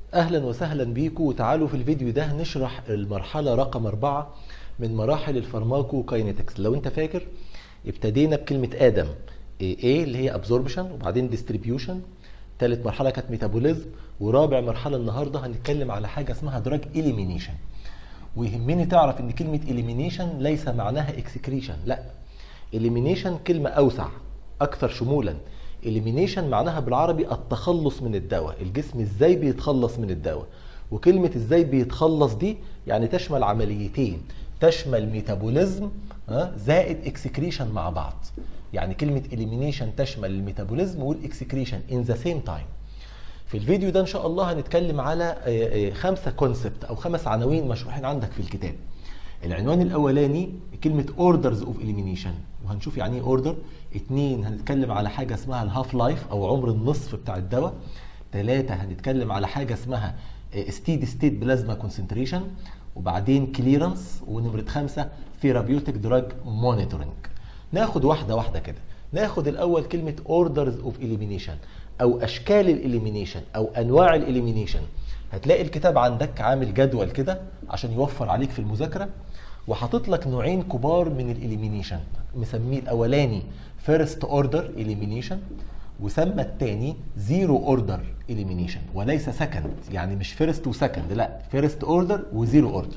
اهلا وسهلا بيكم وتعالوا في الفيديو ده نشرح المرحله رقم أربعة من مراحل الفارماكو كاينetics لو انت فاكر ابتدينا بكلمه ادم ايه اللي هي ابزوربشن وبعدين ديستريبيوشن ثالث مرحله كانت ميتابوليزم ورابع مرحله النهارده هنتكلم على حاجه اسمها دراج اليمينيشن ويهمني تعرف ان كلمه اليمينيشن ليس معناها اكسكريشن لا اليمينيشن كلمه اوسع اكثر شمولا اليمينيشن معناها بالعربي التخلص من الدواء الجسم ازاي بيتخلص من الدواء وكلمة ازاي بيتخلص دي يعني تشمل عمليتين تشمل ميتابوليزم زائد اكسكريشن مع بعض يعني كلمة اليمينيشن تشمل الميتابوليزم والاكسكريشن in the same time في الفيديو ده ان شاء الله هنتكلم على خمسة كونسبت او خمس عناوين مشروحين عندك في الكتاب العنوان الاولاني كلمه اوردرز اوف اليمينيشن وهنشوف يعني ايه اوردر اتنين هنتكلم على حاجه اسمها الهاف لايف او عمر النصف بتاع الدواء ثلاثة هنتكلم على حاجه اسمها ستيدي ستيت بلازما كونسنتريشن وبعدين كليرنس ونمره خمسة ثيرابيوتيك دراج مونيتورنج ناخد واحده واحده كده ناخد الاول كلمه اوردرز اوف اليمينيشن او اشكال الاليمينيشن او انواع الاليمينيشن هتلاقي الكتاب عندك عامل جدول كده عشان يوفر عليك في المذاكره وحاطط لك نوعين كبار من الاليمينيشن مسميه الاولاني فيرست اوردر اليمينيشن وسمى الثاني زيرو اوردر اليمينيشن وليس سكند يعني مش فيرست وسكند لا فيرست اوردر وزيرو اوردر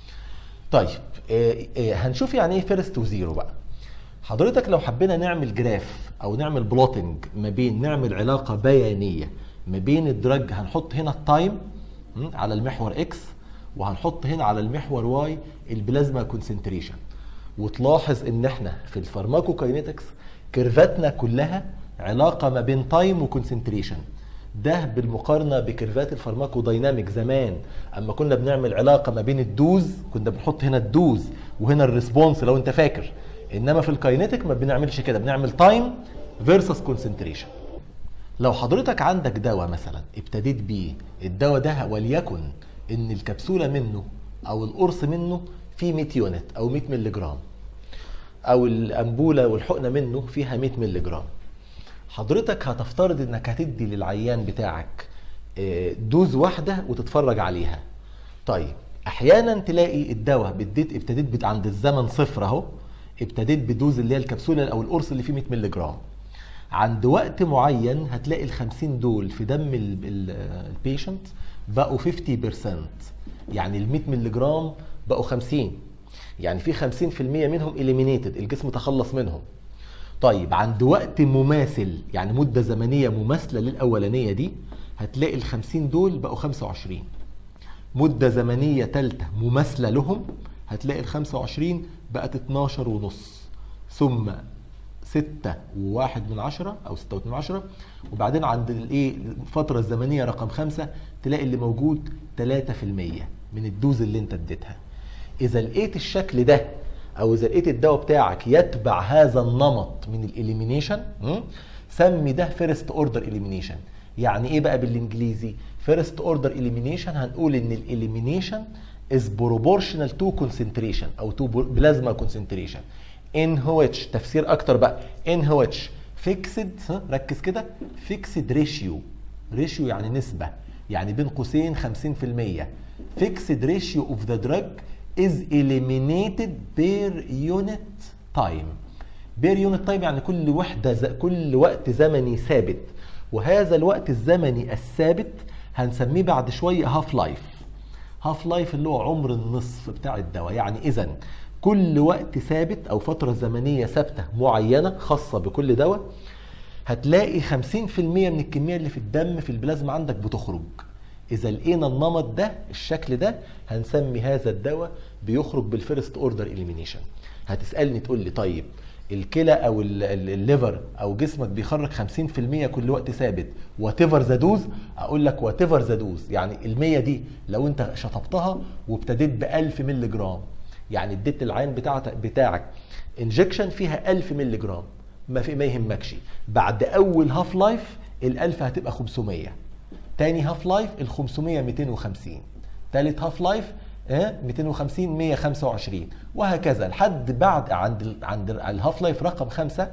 طيب آه آه هنشوف يعني ايه فيرست وزيرو بقى حضرتك لو حبينا نعمل جراف او نعمل بلوتنج ما بين نعمل علاقه بيانيه ما بين الدرج هنحط هنا التايم على المحور اكس وهنحط هنا على المحور واي البلازما كونسنتريشن وتلاحظ ان احنا في الفارماكو كاينetics كيرفاتنا كلها علاقه ما بين تايم وكونسنتريشن ده بالمقارنه بكيرفات الفارماكو دايناميك زمان اما كنا بنعمل علاقه ما بين الدوز كنا بنحط هنا الدوز وهنا الريسبونس لو انت فاكر انما في الكاينيتيك ما بنعملش كده بنعمل تايم فيرسس كونسنتريشن لو حضرتك عندك دواء مثلا ابتديت بيه الدواء ده وليكن ان الكبسوله منه او القرص منه فيه 100 يونت او 100 مللي جرام او الانبوله والحقنه منه فيها 100 مللي جرام حضرتك هتفترض انك هتدي للعيان بتاعك دوز واحده وتتفرج عليها طيب احيانا تلاقي الدواء بديت ابتديت عند الزمن صفر اهو ابتديت بدوز اللي هي الكبسوله او القرص اللي فيه 100 مللي جرام عند وقت معين هتلاقي ال 50 دول في دم البيشنت بقوا 50% يعني ال 100 مللي جرام بقوا 50 يعني في 50% منهم اليمينيتد الجسم تخلص منهم طيب عند وقت مماثل يعني مده زمنيه مماثله للاولانيه دي هتلاقي ال 50 دول بقوا 25 مده زمنيه ثالثه مماثله لهم هتلاقي ال 25 بقت 12 ونص ثم 6 وواحد من عشرة أو 6 من عشرة وبعدين عند الإيه الفترة الزمنية رقم خمسة تلاقي اللي موجود 3% من الدوز اللي أنت اديتها. إذا لقيت الشكل ده أو إذا لقيت الدواء بتاعك يتبع هذا النمط من الإليمينيشن سمي ده فيرست أوردر إليمينيشن. يعني إيه بقى بالإنجليزي؟ فيرست أوردر إليمينيشن هنقول إن الإليمينيشن is proportional to concentration او to plasma concentration in which تفسير اكتر بقى in which fixed ركز كده fixed ratio ratio يعني نسبة يعني بين قوسين 50% fixed ratio of the drug is eliminated per unit time per unit time يعني كل وحدة ز... كل وقت زمني ثابت وهذا الوقت الزمني الثابت هنسميه بعد شوية هاف لايف هاف لايف اللي هو عمر النصف بتاع الدواء يعني اذا كل وقت ثابت او فتره زمنيه ثابته معينه خاصه بكل دواء هتلاقي 50% من الكميه اللي في الدم في البلازما عندك بتخرج اذا لقينا النمط ده الشكل ده هنسمي هذا الدواء بيخرج بالفيرست اوردر اليمينيشن هتسالني تقول لي طيب الكلى او الليفر او جسمك بيخرج 50% كل وقت ثابت وات ايفر ذا دوز اقول لك وات ايفر ذا دوز يعني ال 100 دي لو انت شطبتها وابتديت ب 1000 مللي جرام يعني اديت العين بتاعتك بتاعك انجكشن فيها 1000 مللي جرام ما في ما يهمكش بعد اول هاف لايف ال 1000 هتبقى 500 تاني هاف لايف ال 500 250 تالت هاف لايف 250 125 وهكذا لحد بعد عند ال عند الهاف لايف رقم خمسة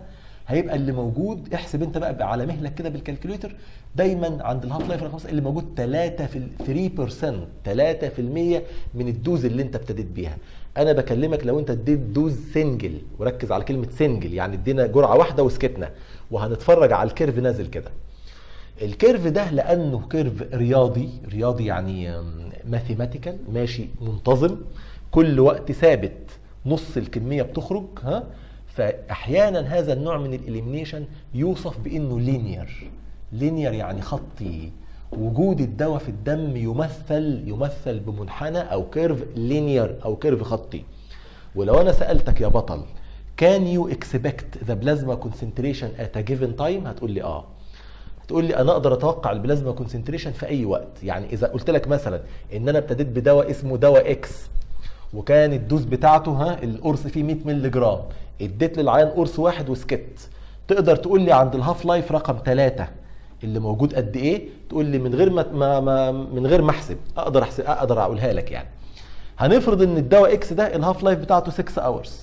هيبقى اللي موجود احسب انت بقى على مهلك كده بالكالكوليتر دايما عند الهاف لايف رقم خمسة اللي موجود 3 في ال 3% 3% من الدوز اللي انت ابتديت بيها انا بكلمك لو انت اديت دوز سنجل وركز على كلمه سنجل يعني ادينا جرعه واحده وسكتنا وهنتفرج على الكيرف نازل كده الكيرف ده لانه كيرف رياضي رياضي يعني ماثيماتيكال ماشي منتظم كل وقت ثابت نص الكميه بتخرج ها فاحيانا هذا النوع من الاليمينيشن يوصف بانه لينير لينير يعني خطي وجود الدواء في الدم يمثل يمثل بمنحنى او كيرف لينير او كيرف خطي ولو انا سالتك يا بطل كان يو اكسبكت ذا بلازما كونسنتريشن ات ا جيفن تايم هتقول لي اه تقول لي انا اقدر اتوقع البلازما كونسنتريشن في اي وقت يعني اذا قلت لك مثلا ان انا ابتديت بدواء اسمه دواء اكس وكان الدوز بتاعته ها القرص فيه 100 مللي جرام اديت للعيان قرص واحد وسكت تقدر تقول لي عند الهاف لايف رقم ثلاثة اللي موجود قد ايه تقول لي من غير ما, ما, ما من غير ما احسب اقدر احسب اقدر اقولها لك يعني هنفرض ان الدواء اكس ده الهاف لايف بتاعته 6 اورز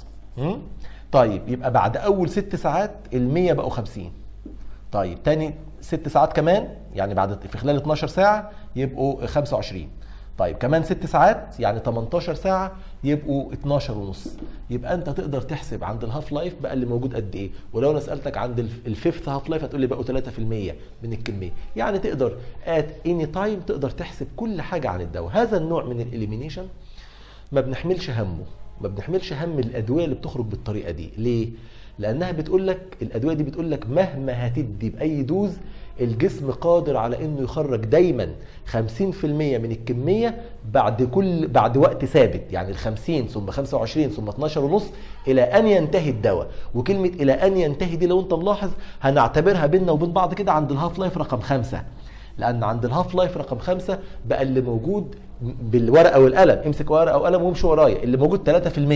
طيب يبقى بعد اول ست ساعات ال 100 بقوا 50 طيب تاني ست ساعات كمان يعني بعد في خلال 12 ساعه يبقوا 25 طيب كمان ست ساعات يعني 18 ساعة يبقوا 12 ونص يبقى انت تقدر تحسب عند الهاف لايف بقى اللي موجود قد ايه ولو انا سألتك عند الفيفث هاف لايف هتقول لي بقوا 3% من الكمية يعني تقدر ات اني تايم تقدر تحسب كل حاجة عن الدواء هذا النوع من الاليمينيشن ما بنحملش همه ما بنحملش هم الادوية اللي بتخرج بالطريقة دي ليه لانها بتقول لك الادويه دي بتقول لك مهما هتدي باي دوز الجسم قادر على انه يخرج دايما 50% من الكميه بعد كل بعد وقت ثابت يعني ال 50 ثم 25 ثم 12 ونص الى ان ينتهي الدواء وكلمه الى ان ينتهي دي لو انت ملاحظ هنعتبرها بيننا وبين بعض كده عند الهاف لايف رقم خمسة لان عند الهاف لايف رقم خمسة بقى اللي موجود بالورقه والقلم امسك ورقه وقلم وامشي ورايا اللي موجود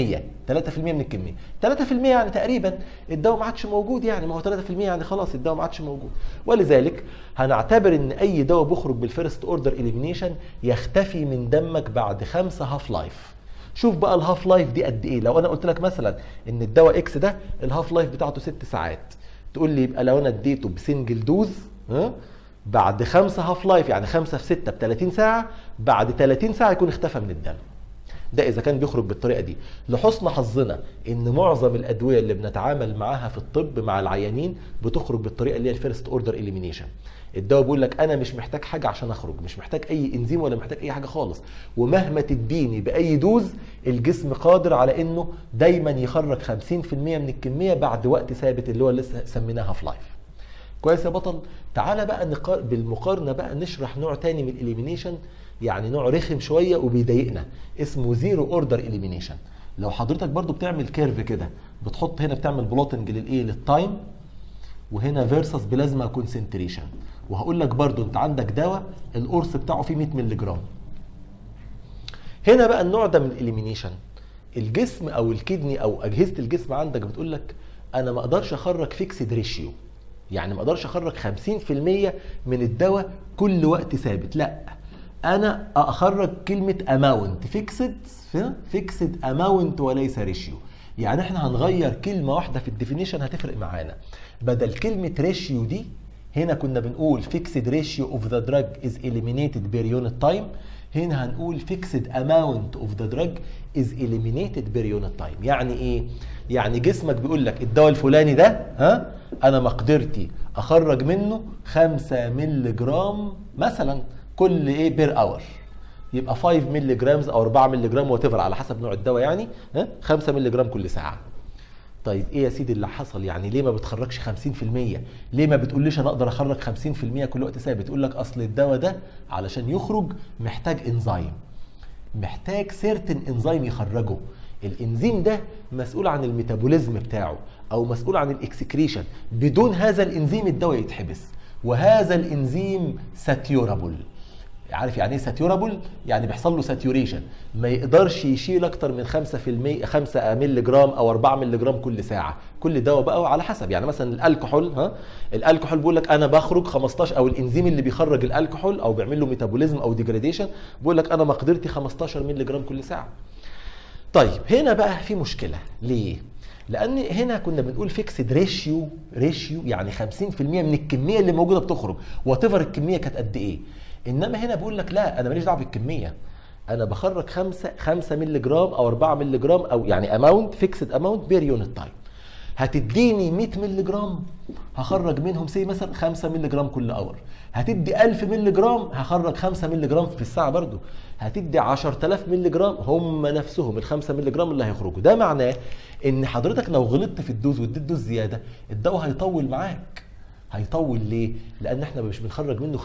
3% 3% من الكميه 3% يعني تقريبا الدواء ما عادش موجود يعني ما هو 3% يعني خلاص الدواء ما عادش موجود ولذلك هنعتبر ان اي دواء بيخرج بالفيرست اوردر اليمينيشن يختفي من دمك بعد خمسة هاف لايف شوف بقى الهاف لايف دي قد ايه لو انا قلت لك مثلا ان الدواء اكس ده الهاف لايف بتاعته ست ساعات تقول لي يبقى لو انا اديته بسنجل دوز ها بعد خمسة هاف لايف يعني خمسة في ستة ب 30 ساعة بعد 30 ساعة يكون اختفى من الدم ده اذا كان بيخرج بالطريقه دي لحسن حظنا ان معظم الادويه اللي بنتعامل معاها في الطب مع العيانين بتخرج بالطريقه اللي هي الفيرست اوردر اليمينيشن الدواء بيقول لك انا مش محتاج حاجه عشان اخرج مش محتاج اي انزيم ولا محتاج اي حاجه خالص ومهما تديني باي دوز الجسم قادر على انه دايما يخرج 50% من الكميه بعد وقت ثابت اللي هو لسه سميناها في لايف كويس يا بطل تعالى بقى نقار... بالمقارنه بقى نشرح نوع تاني من الاليمينيشن يعني نوع رخم شويه وبيضايقنا اسمه زيرو اوردر اليمينيشن لو حضرتك برضو بتعمل كيرف كده بتحط هنا بتعمل بلوتنج للايه للتايم وهنا فيرسس بلازما كونسنتريشن وهقول لك برضو انت عندك دواء القرص بتاعه فيه 100 مللي جرام هنا بقى النوع ده من الاليمينيشن الجسم او الكدني او اجهزه الجسم عندك بتقول لك انا ما اقدرش اخرج فيكسد ريشيو يعني ما اقدرش اخرج 50% من الدواء كل وقت ثابت لا انا اخرج كلمه اماونت فيكسد فيكسد اماونت وليس ريشيو يعني احنا هنغير كلمه واحده في الديفينيشن هتفرق معانا بدل كلمه ريشيو دي هنا كنا بنقول فيكسد ريشيو اوف ذا دراج از اليمينيتد بير يونت تايم هنا هنقول فيكسد اماونت اوف ذا دراج از اليمينيتد بير يونت تايم يعني ايه يعني جسمك بيقول لك الدواء الفلاني ده ها انا مقدرتي اخرج منه 5 مللي جرام مثلا كل ايه بير اور يبقى 5 مللي جرامز او 4 مللي جرام وات على حسب نوع الدواء يعني ها 5 مللي جرام كل ساعه طيب ايه يا سيدي اللي حصل يعني ليه ما بتخرجش 50% ليه ما بتقوليش انا اقدر اخرج 50% كل وقت ثابت يقول لك اصل الدواء ده علشان يخرج محتاج انزيم محتاج سيرتن انزيم يخرجه الانزيم ده مسؤول عن الميتابوليزم بتاعه او مسؤول عن الاكسكريشن بدون هذا الانزيم الدواء يتحبس وهذا الانزيم ساتيورابل عارف يعني ايه ساتيورابل يعني بيحصل له ساتيوريشن ما يقدرش يشيل اكتر من 5% 5 مللي جرام او 4 مللي جرام كل ساعه كل دواء بقى على حسب يعني مثلا الكحول ها الكحول بيقول لك انا بخرج 15 او الانزيم اللي بيخرج الكحول او بيعمل له ميتابوليزم او ديجراديشن بيقول لك انا مقدرتي 15 مللي جرام كل ساعه طيب هنا بقى في مشكله ليه لان هنا كنا بنقول فيكسد ريشيو ريشيو يعني 50% من الكميه اللي موجوده بتخرج وات الكميه كانت قد ايه انما هنا بقول لك لا انا ماليش دعوه بالكميه انا بخرج 5 5 مللي جرام او 4 مللي جرام او يعني اماونت فيكسد اماونت بير يونت تايم هتديني 100 مللي جرام هخرج منهم سي مثلا 5 مللي جرام كل اور هتدي 1000 مللي جرام هخرج 5 مللي جرام في الساعه برضو هتدي 10000 مللي جرام هم نفسهم ال 5 مللي جرام اللي هيخرجوا ده معناه ان حضرتك لو غلطت في الدوز واديت دوز زياده الدواء هيطول معاك هيطول ليه لان احنا مش بنخرج منه 50%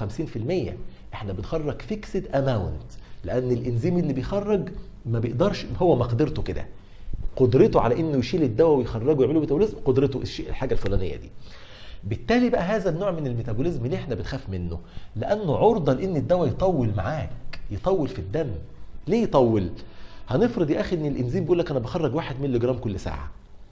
احنا بنخرج فيكسد اماونت لان الانزيم اللي بيخرج ما بيقدرش هو مقدرته كده قدرته على انه يشيل الدواء ويخرجه ويعمله ميتابوليزم قدرته الشيء الحاجه الفلانيه دي بالتالي بقى هذا النوع من الميتابوليزم ليه احنا بنخاف منه لانه عرضه لان الدواء يطول معاك يطول في الدم ليه يطول هنفرض يا اخي ان الانزيم بيقول لك انا بخرج 1 مللي جرام كل ساعه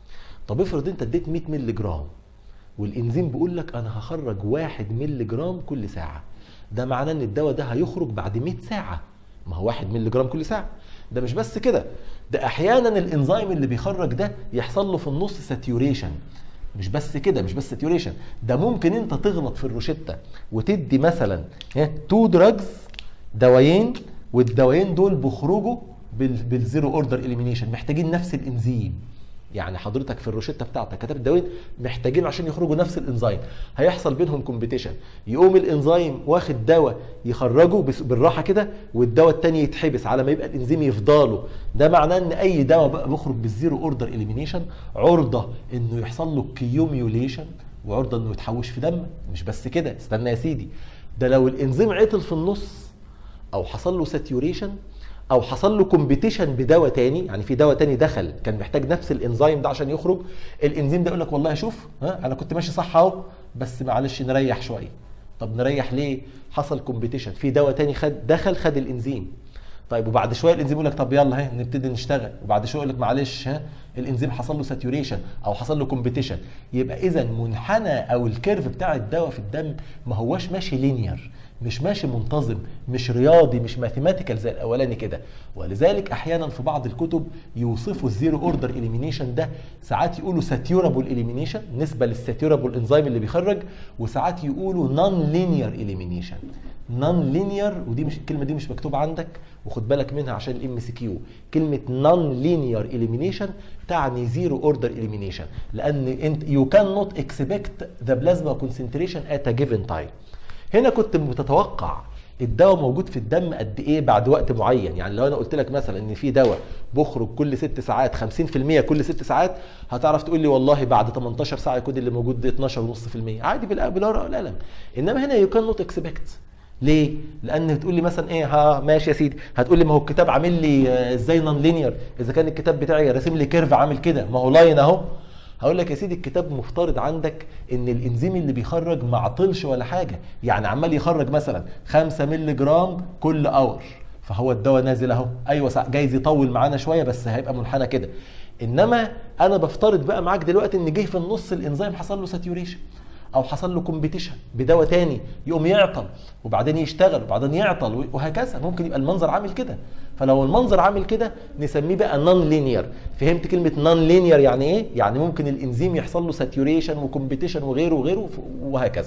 طب افرض انت اديت 100 مللي جرام والانزيم بيقول لك انا هخرج 1 مللي جرام كل ساعه ده معناه ان الدواء ده هيخرج بعد 100 ساعه ما هو 1 مللي جرام كل ساعه ده مش بس كده ده احيانا الانزيم اللي بيخرج ده يحصل له في النص ساتيوريشن مش بس كده مش بس ساتيوريشن ده ممكن انت تغلط في الروشته وتدي مثلا تو دراجز دوايين والدوايين دول بيخرجوا بالزيرو اوردر اليمينيشن محتاجين نفس الانزيم يعني حضرتك في الروشته بتاعتك كتبت دوايين محتاجين عشان يخرجوا نفس الانزيم هيحصل بينهم كومبيتيشن يقوم الانزيم واخد دواء يخرجه بالراحه كده والدواء الثاني يتحبس على ما يبقى الانزيم يفضله ده معناه ان اي دواء بقى بيخرج بالزيرو اوردر اليمينيشن عرضه انه يحصل له كيوميوليشن وعرضه انه يتحوش في دم مش بس كده استنى يا سيدي ده لو الانزيم عطل في النص او حصل له ساتيوريشن او حصل له كومبيتيشن بدواء تاني يعني في دواء تاني دخل كان محتاج نفس الانزيم ده عشان يخرج الانزيم ده يقول لك والله شوف ها انا كنت ماشي صح اهو بس معلش نريح شويه طب نريح ليه حصل كومبيتيشن في دواء تاني خد دخل خد الانزيم طيب وبعد شويه الانزيم يقول لك طب يلا ها نبتدي نشتغل وبعد شويه يقول لك معلش ها الانزيم حصل له ساتيوريشن او حصل له كومبيتيشن يبقى اذا منحنى او الكيرف بتاع الدواء في الدم ما هواش ماشي لينير مش ماشي منتظم مش رياضي مش ماثيماتيكال زي الاولاني كده ولذلك احيانا في بعض الكتب يوصفوا الزيرو اوردر اليمينيشن ده ساعات يقولوا ساتيورابل اليمينيشن نسبه للساتيورابل انزيم اللي بيخرج وساعات يقولوا نون لينير اليمينيشن نون لينير ودي مش الكلمه دي مش مكتوبه عندك وخد بالك منها عشان الام سي كيو كلمه نون لينير اليمينيشن تعني زيرو اوردر اليمينيشن لان انت يو كان نوت اكسبكت ذا بلازما كونسنتريشن ات ا جيفن تايم هنا كنت متتوقع الدواء موجود في الدم قد ايه بعد وقت معين يعني لو انا قلت لك مثلا ان في دواء بخرج كل ست ساعات 50% كل ست ساعات هتعرف تقول لي والله بعد 18 ساعه يكون اللي موجود 12.5% عادي بالورقه والقلم انما هنا يو كان نوت اكسبكت ليه؟ لان هتقول لي مثلا ايه ها ماشي يا سيدي هتقول لي ما هو الكتاب عامل لي ازاي نون لينير اذا كان الكتاب بتاعي راسم لي كيرف عامل كده ما هو لاين اهو هقول لك يا سيدي الكتاب مفترض عندك ان الانزيم اللي بيخرج ما عطلش ولا حاجه يعني عمال يخرج مثلا 5 مللي جرام كل اور فهو الدواء نازل اهو ايوه جايز يطول معانا شويه بس هيبقى منحنى كده انما انا بفترض بقى معاك دلوقتي ان جه في النص الانزيم حصل له ساتيوريشن او حصل له كومبيتيشن بدواء تاني يقوم يعطل وبعدين يشتغل وبعدين يعطل وهكذا ممكن يبقى المنظر عامل كده فلو المنظر عامل كده نسميه بقى نون لينير فهمت كلمه نون لينير يعني ايه يعني ممكن الانزيم يحصل له ساتيوريشن وكومبيتيشن وغيره وغيره وهكذا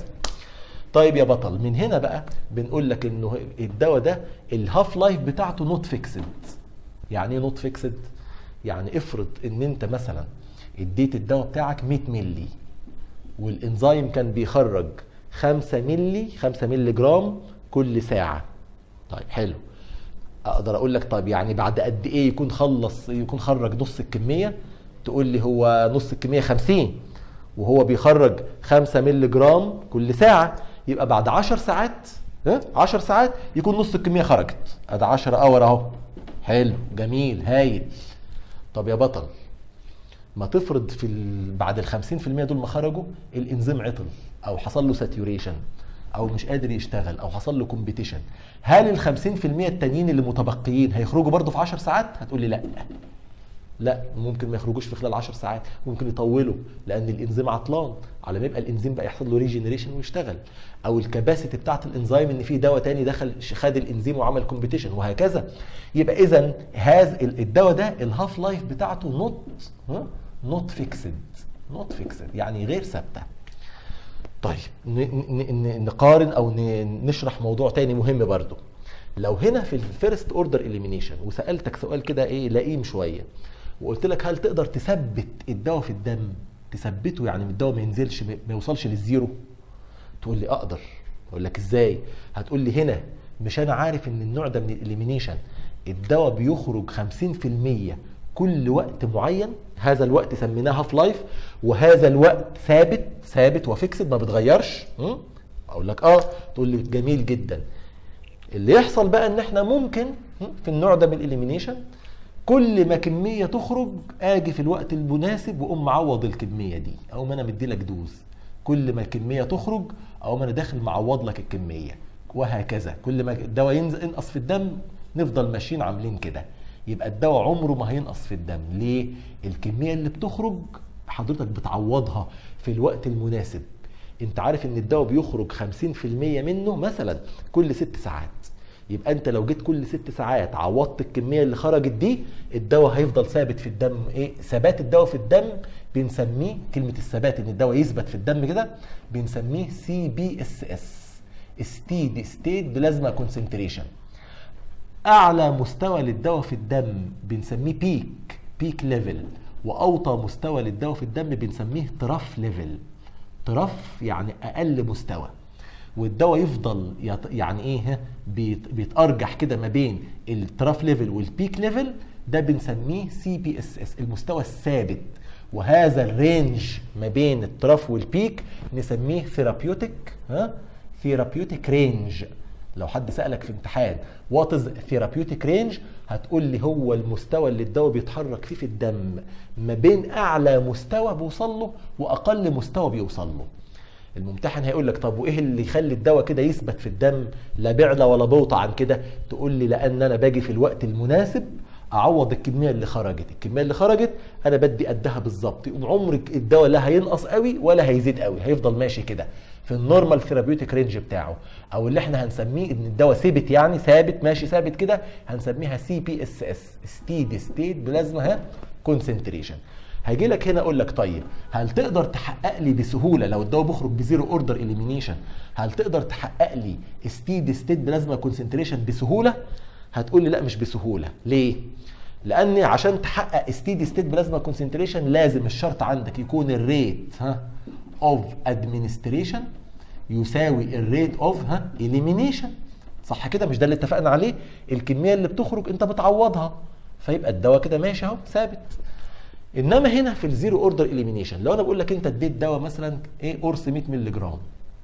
طيب يا بطل من هنا بقى بنقول لك انه الدواء ده الهاف لايف بتاعته نوت فيكسد يعني ايه نوت فيكسد يعني افرض ان انت مثلا اديت الدواء بتاعك 100 مللي والانزيم كان بيخرج 5 مللي 5 مللي جرام كل ساعه طيب حلو اقدر اقول لك طيب يعني بعد قد ايه يكون خلص يكون خرج نص الكميه تقول لي هو نص الكميه 50 وهو بيخرج 5 مللي جرام كل ساعه يبقى بعد 10 ساعات ها 10 ساعات يكون نص الكميه خرجت ادي 10 اور اهو حلو جميل هايل طب يا بطل ما تفرض في ال... بعد ال 50% دول ما خرجوا الانزيم عطل او حصل له ساتيوريشن او مش قادر يشتغل او حصل له كومبيتيشن هل ال 50% التانيين اللي متبقيين هيخرجوا برضه في 10 ساعات هتقول لي لا لا ممكن ما يخرجوش في خلال 10 ساعات ممكن يطولوا لان الانزيم عطلان على ما يبقى الانزيم بقى يحصل له ريجنريشن ويشتغل او الكباسيتي بتاعت الانزيم ان في دواء تاني دخل خد الانزيم وعمل كومبيتيشن وهكذا يبقى اذا هذا الدواء ده الهاف لايف بتاعته نوت نوت فيكسد نوت فيكسد يعني غير ثابته طيب ن- ن- نقارن او ن- نشرح موضوع تاني مهم برضو لو هنا في الفيرست اوردر اليمينيشن وسالتك سؤال كده ايه لئيم شويه وقلت لك هل تقدر تثبت الدواء في الدم تثبته يعني الدواء ما ينزلش ما ما يوصلش للزيرو تقول لي اقدر اقول لك ازاي هتقول لي هنا مش انا عارف ان النوع ده من الاليمينيشن الدواء بيخرج 50% كل وقت معين هذا الوقت سميناه هاف لايف وهذا الوقت ثابت ثابت وفيكسد ما بيتغيرش م? اقول لك اه تقول لي جميل جدا اللي يحصل بقى ان احنا ممكن م? في النوع ده من الاليمينيشن كل ما كميه تخرج اجي في الوقت المناسب واقوم معوض الكميه دي او ما انا مدي لك دوز كل ما الكميه تخرج او ما انا داخل معوض لك الكميه وهكذا كل ما الدواء ينزل ينقص في الدم نفضل ماشيين عاملين كده يبقى الدواء عمره ما هينقص في الدم ليه الكميه اللي بتخرج حضرتك بتعوضها في الوقت المناسب انت عارف ان الدواء بيخرج 50% منه مثلا كل ست ساعات يبقى انت لو جيت كل ست ساعات عوضت الكميه اللي خرجت دي الدواء هيفضل ثابت في الدم ايه ثبات الدواء في الدم بنسميه كلمه الثبات ان الدواء يثبت في الدم كده بنسميه سي بي اس اس ستيدي ستيت بلازما كونسنتريشن اعلى مستوى للدواء في الدم بنسميه بيك بيك ليفل واوطى مستوى للدواء في الدم بنسميه تراف ليفل تراف يعني اقل مستوى والدواء يفضل يط- يعني ايه ها، بيت- بيتارجح كده ما بين التراف ليفل والبيك ليفل ده بنسميه سي بي اس اس المستوى الثابت وهذا الرينج ما بين التراف والبيك نسميه ثيرابيوتيك ها ثيرابيوتيك رينج لو حد سالك في امتحان وات از ثيرابيوتيك رينج هتقول لي هو المستوى اللي الدواء بيتحرك فيه في الدم ما بين اعلى مستوى بيوصل له واقل مستوى بيوصل له الممتحن هيقول لك طب وايه اللي يخلي الدواء كده يثبت في الدم لا بيعلى ولا بوطى عن كده تقول لي لان انا باجي في الوقت المناسب اعوض الكميه اللي خرجت الكميه اللي خرجت انا بدي قدها بالظبط يقوم عمرك الدواء لا هينقص قوي ولا هيزيد قوي هيفضل ماشي كده في النورمال ثيرابيوتيك رينج بتاعه او اللي احنا هنسميه ان الدواء ثابت يعني ثابت ماشي ثابت كده هنسميها سي بي اس اس ستيدي ستيت بلازما ها كونسنتريشن هاجي لك هنا اقول لك طيب هل تقدر تحقق لي بسهوله لو الدواء بيخرج بزيرو اوردر اليمينيشن هل تقدر تحقق لي ستيدي ستيت بلازما كونسنتريشن بسهوله هتقول لي لا مش بسهوله ليه لان عشان تحقق ستيدي ستيت بلازما كونسنتريشن لازم الشرط عندك يكون الريت ها اوف ادمنستريشن يساوي الريت اوف ها اليمينيشن صح كده مش ده اللي اتفقنا عليه الكميه اللي بتخرج انت بتعوضها فيبقى الدواء كده ماشي اهو ثابت انما هنا في الزيرو اوردر اليمينيشن لو انا بقول لك انت اديت دواء مثلا ايه قرص 100 مللي جرام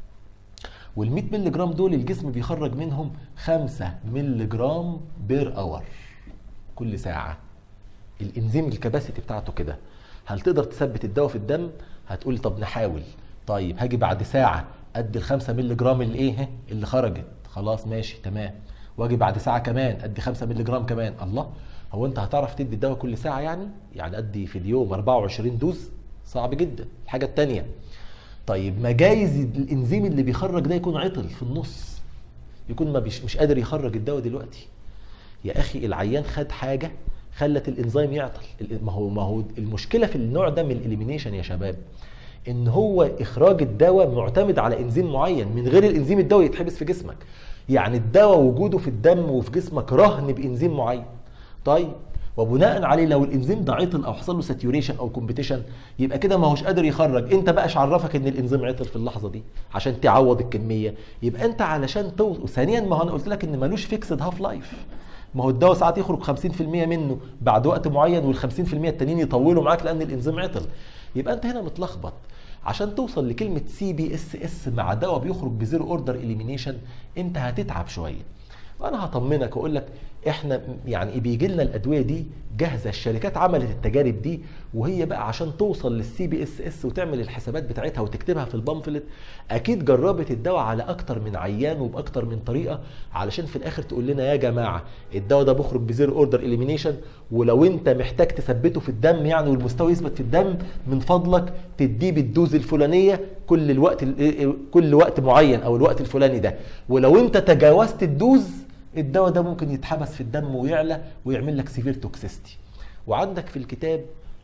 وال 100 مللي جرام دول الجسم بيخرج منهم 5 مللي جرام بير اور كل ساعه الانزيم الكباسيتي بتاعته كده هل تقدر تثبت الدواء في الدم هتقول طب نحاول طيب هاجي بعد ساعه ادي ال 5 مللي جرام اللي ايه اللي خرجت خلاص ماشي تمام واجي بعد ساعه كمان ادي 5 مللي جرام كمان الله هو انت هتعرف تدي الدواء كل ساعه يعني يعني ادي في اليوم 24 دوز صعب جدا الحاجه الثانيه طيب ما جايز الانزيم اللي بيخرج ده يكون عطل في النص يكون ما بيش مش قادر يخرج الدواء دلوقتي يا اخي العيان خد حاجه خلت الانزيم يعطل ما هو ما هو المشكله في النوع ده من الاليمينيشن يا شباب ان هو اخراج الدواء معتمد على انزيم معين من غير الانزيم الدواء يتحبس في جسمك يعني الدواء وجوده في الدم وفي جسمك رهن بانزيم معين طيب وبناء عليه لو الانزيم ده عطل او حصل له ساتيوريشن او كومبيتيشن يبقى كده ما هوش قادر يخرج انت بقاش عرفك ان الانزيم عطل في اللحظه دي عشان تعوض الكميه يبقى انت علشان تو وثانيا ما هو انا قلت لك ان ملوش فيكسد هاف لايف ما هو الدواء ساعات يخرج 50% منه بعد وقت معين وال 50% التانيين يطولوا معاك لان الانزيم عطل يبقى انت هنا متلخبط عشان توصل لكلمه سي بي اس اس مع دواء بيخرج بزيرو اوردر اليمينيشن انت هتتعب شويه وانا هطمنك واقول لك احنا يعني بيجي لنا الادويه دي جاهزه الشركات عملت التجارب دي وهي بقى عشان توصل للسي بي اس اس وتعمل الحسابات بتاعتها وتكتبها في البامفلت اكيد جربت الدواء على اكتر من عيان وباكتر من طريقه علشان في الاخر تقول لنا يا جماعه الدواء ده بيخرج بزيرو اوردر اليمينيشن ولو انت محتاج تثبته في الدم يعني والمستوى يثبت في الدم من فضلك تديه بالدوز الفلانيه كل الوقت كل وقت معين او الوقت الفلاني ده ولو انت تجاوزت الدوز الدواء ده ممكن يتحبس في الدم ويعلى ويعمل لك سيفير توكسيستي وعندك في الكتاب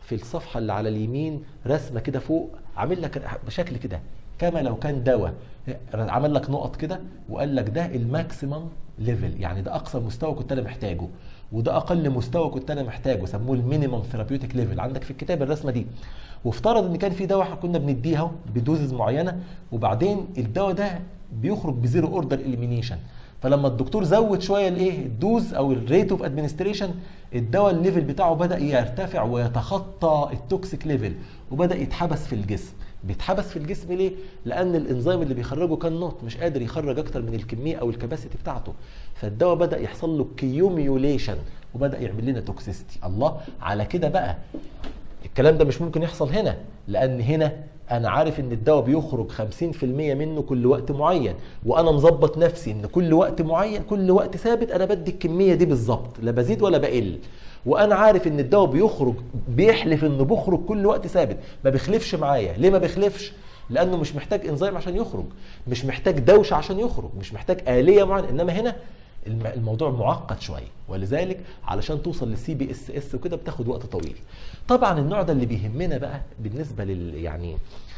في الصفحه اللي على اليمين رسمه كده فوق عامل لك بشكل كده كما لو كان دواء عمل لك نقط كده وقال لك ده الماكسيمم ليفل يعني ده اقصى مستوى كنت انا محتاجه وده اقل مستوى كنت انا محتاجه سموه المينيمم ثيرابيوتيك ليفل عندك في الكتاب الرسمه دي وافترض ان كان في دواء كنا بنديها بدوزز معينه وبعدين الدواء ده بيخرج بزيرو اوردر اليمينيشن فلما الدكتور زود شويه الايه الدوز او الريت اوف ادمنستريشن الدواء الليفل بتاعه بدا يرتفع ويتخطى التوكسيك ليفل وبدا يتحبس في الجسم بيتحبس في الجسم ليه؟ لان الانزيم اللي بيخرجه كان نوت مش قادر يخرج اكتر من الكميه او الكباسيتي بتاعته فالدواء بدا يحصل له كيوميوليشن وبدا يعمل لنا توكسيستي الله على كده بقى الكلام ده مش ممكن يحصل هنا لان هنا انا عارف ان الدواء بيخرج 50% منه كل وقت معين وانا مظبط نفسي ان كل وقت معين كل وقت ثابت انا بدي الكميه دي بالظبط لا بزيد ولا بقل وانا عارف ان الدواء بيخرج بيحلف انه بيخرج كل وقت ثابت ما بيخلفش معايا ليه ما بيخلفش لانه مش محتاج انزيم عشان يخرج مش محتاج دوشه عشان يخرج مش محتاج اليه معينه انما هنا الموضوع معقد شويه ولذلك علشان توصل للسي بي اس اس وكده بتاخد وقت طويل طبعا النوع ده اللي بيهمنا بقى بالنسبه لل يعني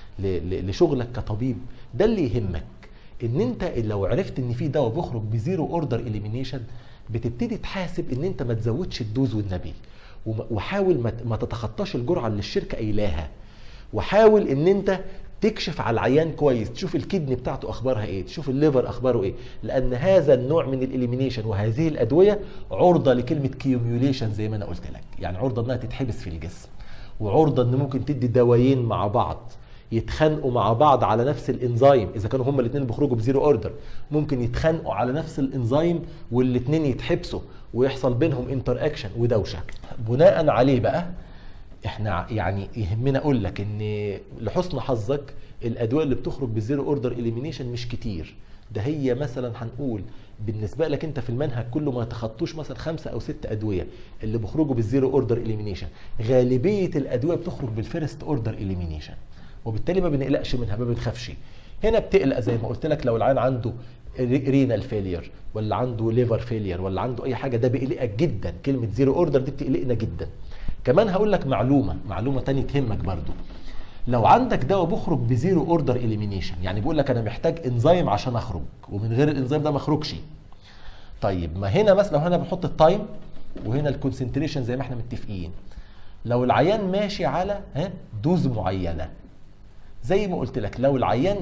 لشغلك كطبيب ده اللي يهمك ان انت لو عرفت ان في دواء بيخرج بزيرو اوردر اليمينيشن بتبتدي تحاسب ان انت ما تزودش الدوز والنبي وحاول ما تتخطاش الجرعه اللي الشركه قايلاها وحاول ان انت تكشف على العيان كويس تشوف الكدني بتاعته اخبارها ايه تشوف الليفر اخباره ايه لان هذا النوع من الاليمينيشن وهذه الادويه عرضه لكلمه كيوميوليشن زي ما انا قلت لك يعني عرضه انها تتحبس في الجسم وعرضه ان ممكن تدي دوايين مع بعض يتخانقوا مع بعض على نفس الانزيم اذا كانوا هما الاثنين بيخرجوا بزيرو اوردر ممكن يتخانقوا على نفس الانزيم والاثنين يتحبسوا ويحصل بينهم انتر اكشن ودوشه بناء عليه بقى احنا يعني يهمنا اقول لك ان لحسن حظك الادويه اللي بتخرج بالزيرو اوردر اليمينيشن مش كتير ده هي مثلا هنقول بالنسبه لك انت في المنهج كله ما تخطوش مثلا خمسه او ست ادويه اللي بيخرجوا بالزيرو اوردر اليمينيشن غالبيه الادويه بتخرج بالفيرست اوردر اليمينيشن وبالتالي ما بنقلقش منها ما بنخافش هنا بتقلق زي ما قلت لك لو العيان عنده رينال فيلير ولا عنده ليفر فيلير ولا عنده اي حاجه ده بيقلقك جدا كلمه زيرو اوردر دي بتقلقنا جدا كمان هقول لك معلومه معلومه تانية تهمك برضو لو عندك دواء بيخرج بزيرو اوردر اليمينيشن يعني بيقول لك انا محتاج انزيم عشان اخرج ومن غير الانزيم ده ما اخرجش طيب ما هنا مثلا لو هنا بنحط التايم وهنا الكونسنتريشن زي ما احنا متفقين لو العيان ماشي على ها دوز معينه زي ما قلت لك لو العيان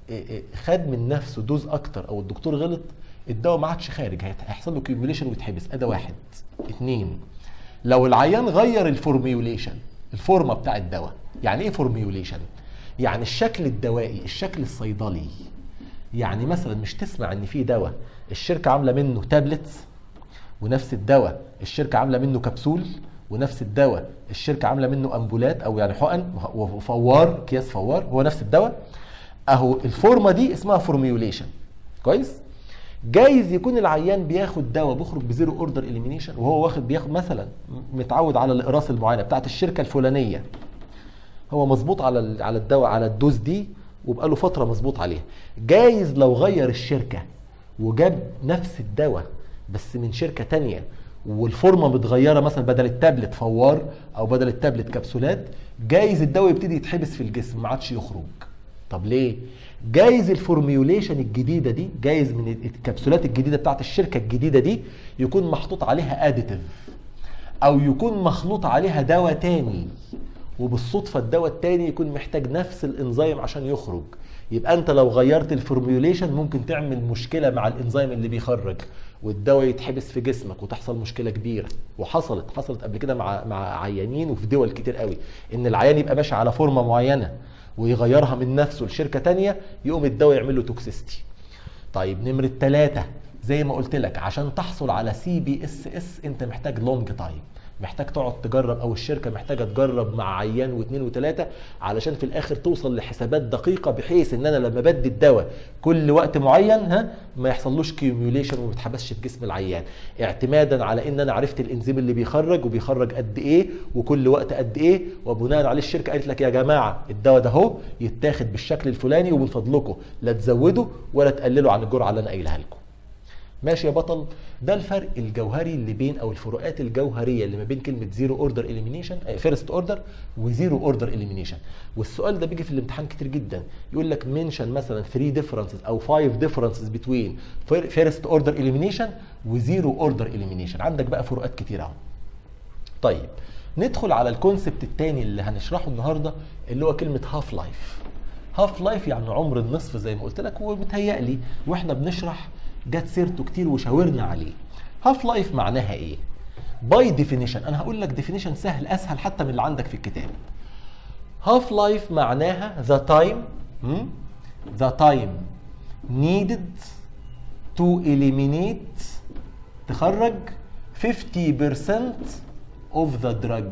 خد من نفسه دوز اكتر او الدكتور غلط الدواء ما عادش خارج هيحصل له كيوميوليشن ويتحبس ادي واحد اثنين لو العيان غير الفورميوليشن الفورمه بتاع الدواء يعني ايه فورميوليشن يعني الشكل الدوائي الشكل الصيدلي يعني مثلا مش تسمع ان في دواء الشركه عامله منه تابلتس ونفس الدواء الشركه عامله منه كبسول ونفس الدواء الشركه عامله منه امبولات او يعني حقن وفوار اكياس فوار هو نفس الدواء اهو الفورمه دي اسمها فورميوليشن كويس جايز يكون العيان بياخد دواء بيخرج بزيرو اوردر اليمينيشن وهو واخد بياخد مثلا متعود على الاقراص المعينه بتاعت الشركه الفلانيه هو مظبوط على على الدواء على الدوز دي وبقاله فتره مظبوط عليها جايز لو غير الشركه وجاب نفس الدواء بس من شركه تانية والفورمه متغيره مثلا بدل التابلت فوار او بدل التابلت كبسولات جايز الدواء يبتدي يتحبس في الجسم ما عادش يخرج طب ليه جايز الفورميوليشن الجديده دي جايز من الكبسولات الجديده بتاعت الشركه الجديده دي يكون محطوط عليها اديتيف او يكون مخلوط عليها دواء تاني وبالصدفه الدواء التاني يكون محتاج نفس الانزيم عشان يخرج يبقى انت لو غيرت الفورميوليشن ممكن تعمل مشكله مع الانزيم اللي بيخرج والدواء يتحبس في جسمك وتحصل مشكله كبيره وحصلت حصلت قبل كده مع مع عيانين وفي دول كتير قوي ان العيان يبقى ماشي على فورمه معينه ويغيرها من نفسه لشركه تانية يقوم الدواء يعمل له توكسيستي طيب نمره ثلاثة زي ما قلت لك عشان تحصل على سي بي اس اس انت محتاج لونج تايم محتاج تقعد تجرب او الشركه محتاجه تجرب مع عيان واثنين وثلاثه علشان في الاخر توصل لحسابات دقيقه بحيث ان انا لما بدي الدواء كل وقت معين ها ما يحصلوش كيوميوليشن وما يتحبسش في جسم العيان اعتمادا على ان انا عرفت الانزيم اللي بيخرج وبيخرج قد ايه وكل وقت قد ايه وبناء عليه الشركه قالت لك يا جماعه الدواء ده اهو يتاخد بالشكل الفلاني ومن فضلكم لا تزودوا ولا تقللوا عن الجرعه اللي انا قايلها لكم ماشي يا بطل ده الفرق الجوهري اللي بين او الفروقات الجوهريه اللي ما بين كلمه زيرو اوردر اليمينيشن فيرست اوردر وزيرو اوردر اليمينيشن والسؤال ده بيجي في الامتحان كتير جدا يقول لك منشن مثلا 3 ديفرنسز او 5 ديفرنسز بتوين فيرست اوردر اليمينيشن وزيرو اوردر اليمينيشن عندك بقى فروقات كتير اهو طيب ندخل على الكونسبت الثاني اللي هنشرحه النهارده اللي هو كلمه هاف لايف هاف لايف يعني عمر النصف زي ما قلت لك ومتهيألي واحنا بنشرح جت سيرته كتير وشاورنا عليه هاف لايف معناها ايه باي ديفينيشن انا هقول لك ديفينيشن سهل اسهل حتى من اللي عندك في الكتاب هاف لايف معناها ذا تايم ذا تايم needed to eliminate تخرج 50% of the drug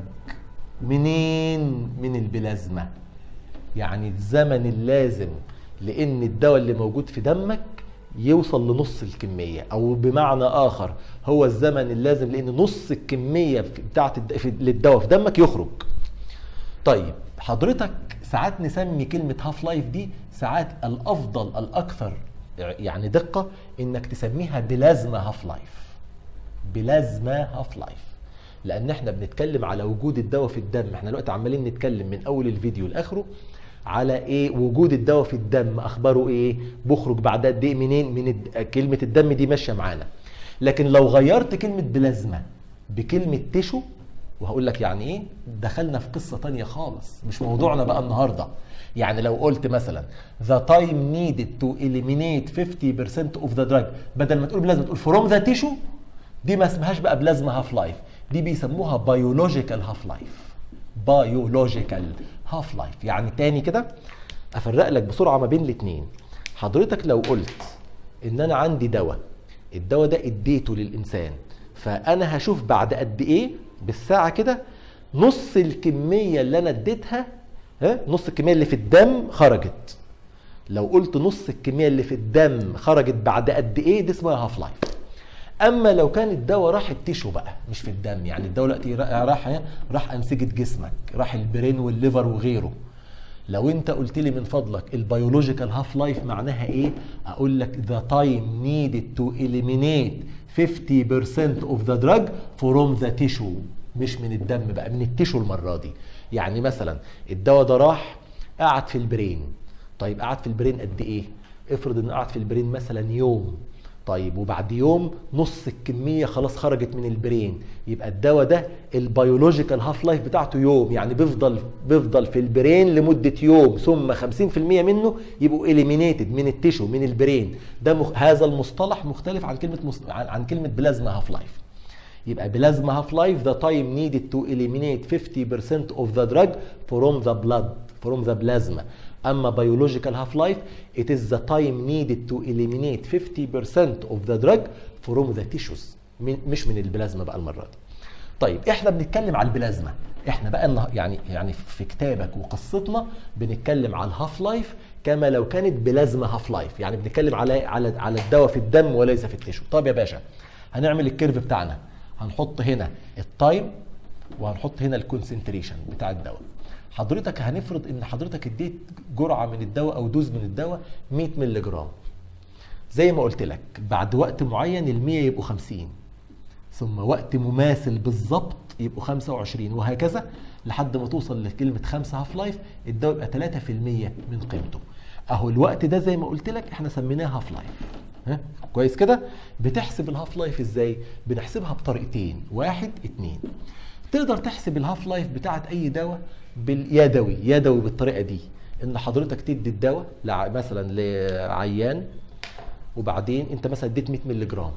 منين من البلازما يعني الزمن اللازم لان الدواء اللي موجود في دمك يوصل لنص الكميه او بمعنى اخر هو الزمن اللازم لان نص الكميه بتاعت للدواء في دمك يخرج طيب حضرتك ساعات نسمي كلمه هاف لايف دي ساعات الافضل الاكثر يعني دقه انك تسميها بلازما هاف لايف بلازما هاف لايف لان احنا بنتكلم على وجود الدواء في الدم احنا دلوقتي عمالين نتكلم من اول الفيديو لاخره على ايه وجود الدواء في الدم اخباره ايه بخرج بعد قد ايه منين من الد... كلمه الدم دي ماشيه معانا لكن لو غيرت كلمه بلازما بكلمه تيشو وهقول لك يعني ايه دخلنا في قصه تانية خالص مش موضوعنا بقى النهارده يعني لو قلت مثلا the time needed to eliminate 50% of the drug بدل ما تقول بلازما تقول from the tissue دي ما اسمهاش بقى بلازما هاف لايف دي بيسموها بيولوجيكال هاف لايف بيولوجيكال هاف لايف يعني تاني كده افرق لك بسرعه ما بين الاثنين حضرتك لو قلت ان انا عندي دواء الدواء ده اديته للانسان فانا هشوف بعد قد ايه بالساعه كده نص الكميه اللي انا اديتها ها نص الكميه اللي في الدم خرجت لو قلت نص الكميه اللي في الدم خرجت بعد قد ايه دي اسمها هاف لايف اما لو كان الدواء راح التيشو بقى مش في الدم يعني الدواء دلوقتي راح راح انسجه جسمك راح البرين والليفر وغيره لو انت قلت لي من فضلك البيولوجيكال هاف لايف معناها ايه اقول لك ذا تايم نيدد تو eliminate 50% of the drug from the tissue مش من الدم بقى من التيشو المره دي يعني مثلا الدواء ده راح قعد في البرين طيب قعد في البرين قد ايه افرض انه قعد في البرين مثلا يوم طيب وبعد يوم نص الكمية خلاص خرجت من البرين يبقى الدواء ده البيولوجيكال هاف لايف بتاعته يوم يعني بيفضل بيفضل في البرين لمدة يوم ثم 50% منه يبقوا اليمينيتد من التيشو من البرين ده مخ... هذا المصطلح مختلف عن كلمة مص... عن... عن كلمة بلازما هاف لايف يبقى بلازما هاف لايف the time needed to eliminate 50% of the drug from the blood from the plasma اما biological half life it is the time needed to eliminate 50% of the drug from the tissues من مش من البلازما بقى المره دي طيب احنا بنتكلم على البلازما احنا بقى يعني يعني في كتابك وقصتنا بنتكلم على الهاف لايف كما لو كانت بلازما هاف لايف يعني بنتكلم على على على الدواء في الدم وليس في التيشو طب يا باشا هنعمل الكيرف بتاعنا هنحط هنا التايم وهنحط هنا الكونسنتريشن بتاع الدواء حضرتك هنفرض ان حضرتك اديت جرعه من الدواء او دوز من الدواء 100 مللي جرام زي ما قلت لك بعد وقت معين ال 100 يبقوا 50 ثم وقت مماثل بالظبط يبقوا 25 وهكذا لحد ما توصل لكلمه 5 هاف لايف الدواء يبقى 3% من قيمته اهو الوقت ده زي ما قلت لك احنا سميناه هاف لايف ها كويس كده بتحسب الهاف لايف ازاي بنحسبها بطريقتين واحد اتنين تقدر تحسب الهاف لايف بتاعت اي دواء باليدوي يدوي بالطريقه دي ان حضرتك تدي الدواء مثلا لعيان وبعدين انت مثلا اديت 100 مللي جرام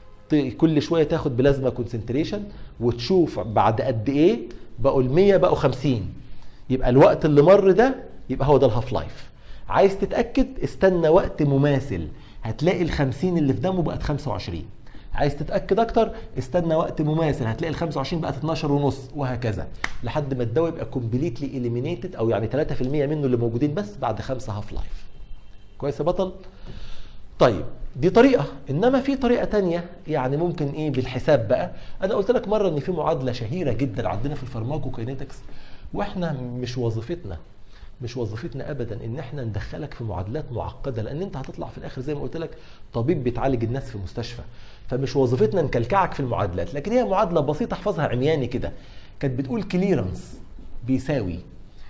كل شويه تاخد بلازما كونسنتريشن وتشوف بعد قد ايه بقوا ال 100 بقوا 50 يبقى الوقت اللي مر ده يبقى هو ده الهاف لايف عايز تتاكد استنى وقت مماثل هتلاقي ال 50 اللي في دمه بقت 25 عايز تتاكد اكتر استنى وقت مماثل هتلاقي ال 25 بقت 12 ونص وهكذا لحد ما الدواء يبقى كومبليتلي اليمينيتد او يعني 3% منه اللي موجودين بس بعد 5 هاف لايف كويس يا بطل طيب دي طريقه انما في طريقه تانية يعني ممكن ايه بالحساب بقى انا قلت لك مره ان في معادله شهيره جدا عندنا في الفارماكوكاينيتكس واحنا مش وظيفتنا مش وظيفتنا ابدا ان احنا ندخلك في معادلات معقده لان انت هتطلع في الاخر زي ما قلت لك طبيب بيتعالج الناس في مستشفى فمش وظيفتنا نكلكعك في المعادلات لكن هي معادله بسيطه احفظها عمياني كده كانت بتقول كليرنس بيساوي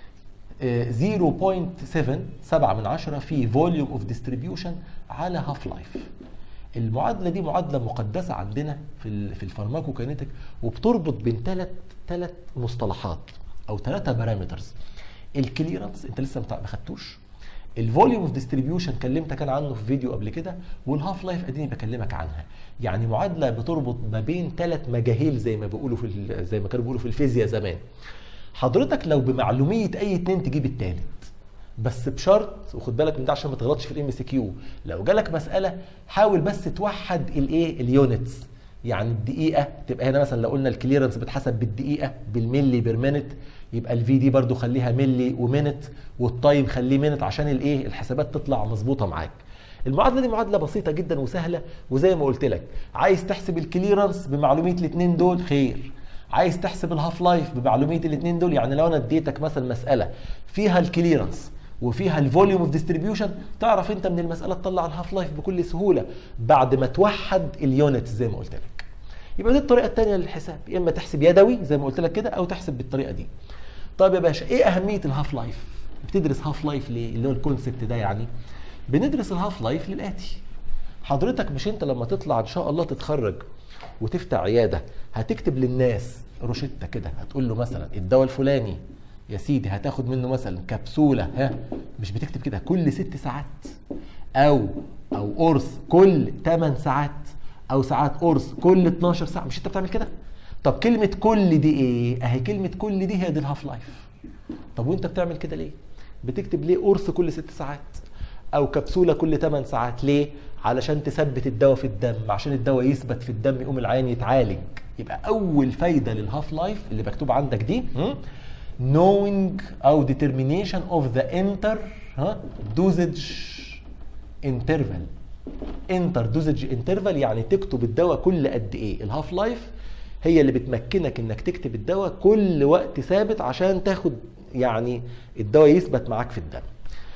آه، 0.7 7 من 10 في فوليوم اوف ديستريبيوشن على هاف لايف المعادله دي معادله مقدسه عندنا في ال- في الفارماكوكاينيتك وبتربط بين ثلاث ثلاث مصطلحات او ثلاثه بارامترز الكليرنس انت لسه متع- ما خدتوش الفوليوم اوف ديستريبيوشن كلمتك انا عنه في فيديو قبل كده والهاف لايف اديني بكلمك عنها يعني معادله بتربط ما بين ثلاث مجاهيل زي ما بيقولوا في ال- زي ما كانوا بيقولوا في الفيزياء زمان حضرتك لو بمعلوميه اي اتنين تجيب التالت بس بشرط وخد بالك من ده عشان ما تغلطش في الام سي كيو لو جالك مساله حاول بس توحد الايه اليونتس يعني الدقيقه تبقى هنا مثلا لو قلنا الكليرنس بتحسب بالدقيقه بالملي بير مينت يبقى الفي دي برضو خليها ملي ومينت والتايم خليه مينت عشان الايه الحسابات تطلع مظبوطه معاك المعادله دي معادله بسيطه جدا وسهله وزي ما قلت لك عايز تحسب الكليرنس بمعلوميه الاثنين دول خير عايز تحسب الهاف لايف بمعلوميه الاثنين دول يعني لو انا اديتك مثلا مساله فيها الكليرنس وفيها الفوليوم اوف ديستريبيوشن تعرف انت من المساله تطلع الهاف لايف بكل سهوله بعد ما توحد اليونتس زي ما قلت لك يبقى دي الطريقه الثانيه للحساب يا اما تحسب يدوي زي ما قلت لك كده او تحسب بالطريقه دي طيب يا باشا ايه اهميه الهاف لايف بتدرس هاف لايف ليه اللي هو الكونسبت ده يعني بندرس الهاف لايف للاتي حضرتك مش انت لما تطلع ان شاء الله تتخرج وتفتح عياده هتكتب للناس روشته كده هتقول له مثلا الدواء الفلاني يا سيدي هتاخد منه مثلا كبسوله ها مش بتكتب كده كل ست ساعات او او قرص كل 8 ساعات او ساعات قرص كل 12 ساعه مش انت بتعمل كده طب كلمه كل دي ايه اهي كلمه كل دي هي دي الهاف لايف طب وانت بتعمل كده ليه بتكتب ليه قرص كل ست ساعات او كبسوله كل 8 ساعات ليه علشان تثبت الدواء في الدم عشان الدواء يثبت في الدم يقوم العين يتعالج يبقى اول فايده للهاف لايف اللي مكتوب عندك دي م? knowing او determination of the enter ها dosage interval انتر دوزج انترفال يعني تكتب الدواء كل قد ايه الهاف لايف هي اللي بتمكنك انك تكتب الدواء كل وقت ثابت عشان تاخد يعني الدواء يثبت معاك في الدم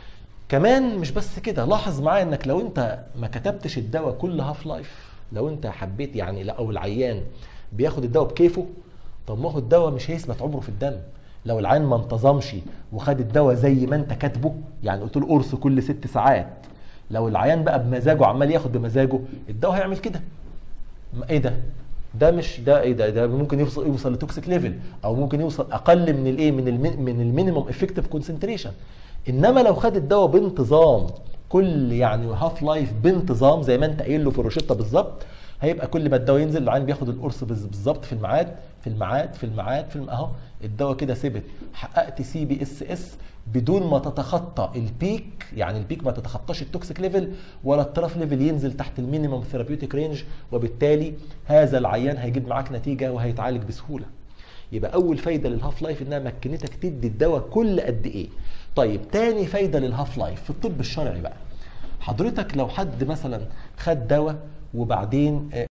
كمان مش بس كده لاحظ معايا انك لو انت ما كتبتش الدواء كل هاف لايف لو انت حبيت يعني لا او العيان بياخد الدواء بكيفه طب ما هو الدواء مش هيثبت عمره في الدم لو العيان ما انتظمش وخد الدواء زي ما انت كاتبه يعني قلت له قرص كل ست ساعات لو العيان بقى بمزاجه عمال ياخد بمزاجه الدواء هيعمل كده ما- ايه ده ده مش ده ايه ده ده ممكن يوصل يوصل لتوكسيك ليفل او ممكن يوصل اقل من الايه من المين من المينيمم افكتيف كونسنتريشن انما لو خد الدواء بانتظام كل يعني هاف لايف بانتظام زي ما انت قايل له في الروشته بالظبط هيبقى كل ما الدواء ينزل العين بياخد القرص بز- بالظبط في الميعاد في الميعاد في الميعاد في الم... اهو الدواء كده ثبت حققت سي بي اس اس بدون ما تتخطى البيك يعني البيك ما تتخطاش التوكسيك ليفل ولا التراف ليفل ينزل تحت المينيمم ثيرابيوتيك رينج وبالتالي هذا العيان هيجيب معاك نتيجه وهيتعالج بسهوله يبقى اول فايده للهاف لايف انها مكنتك تدي الدواء كل قد ايه طيب تاني فايده للهاف لايف في الطب الشرعي بقى حضرتك لو حد مثلا خد دواء وبعدين آه،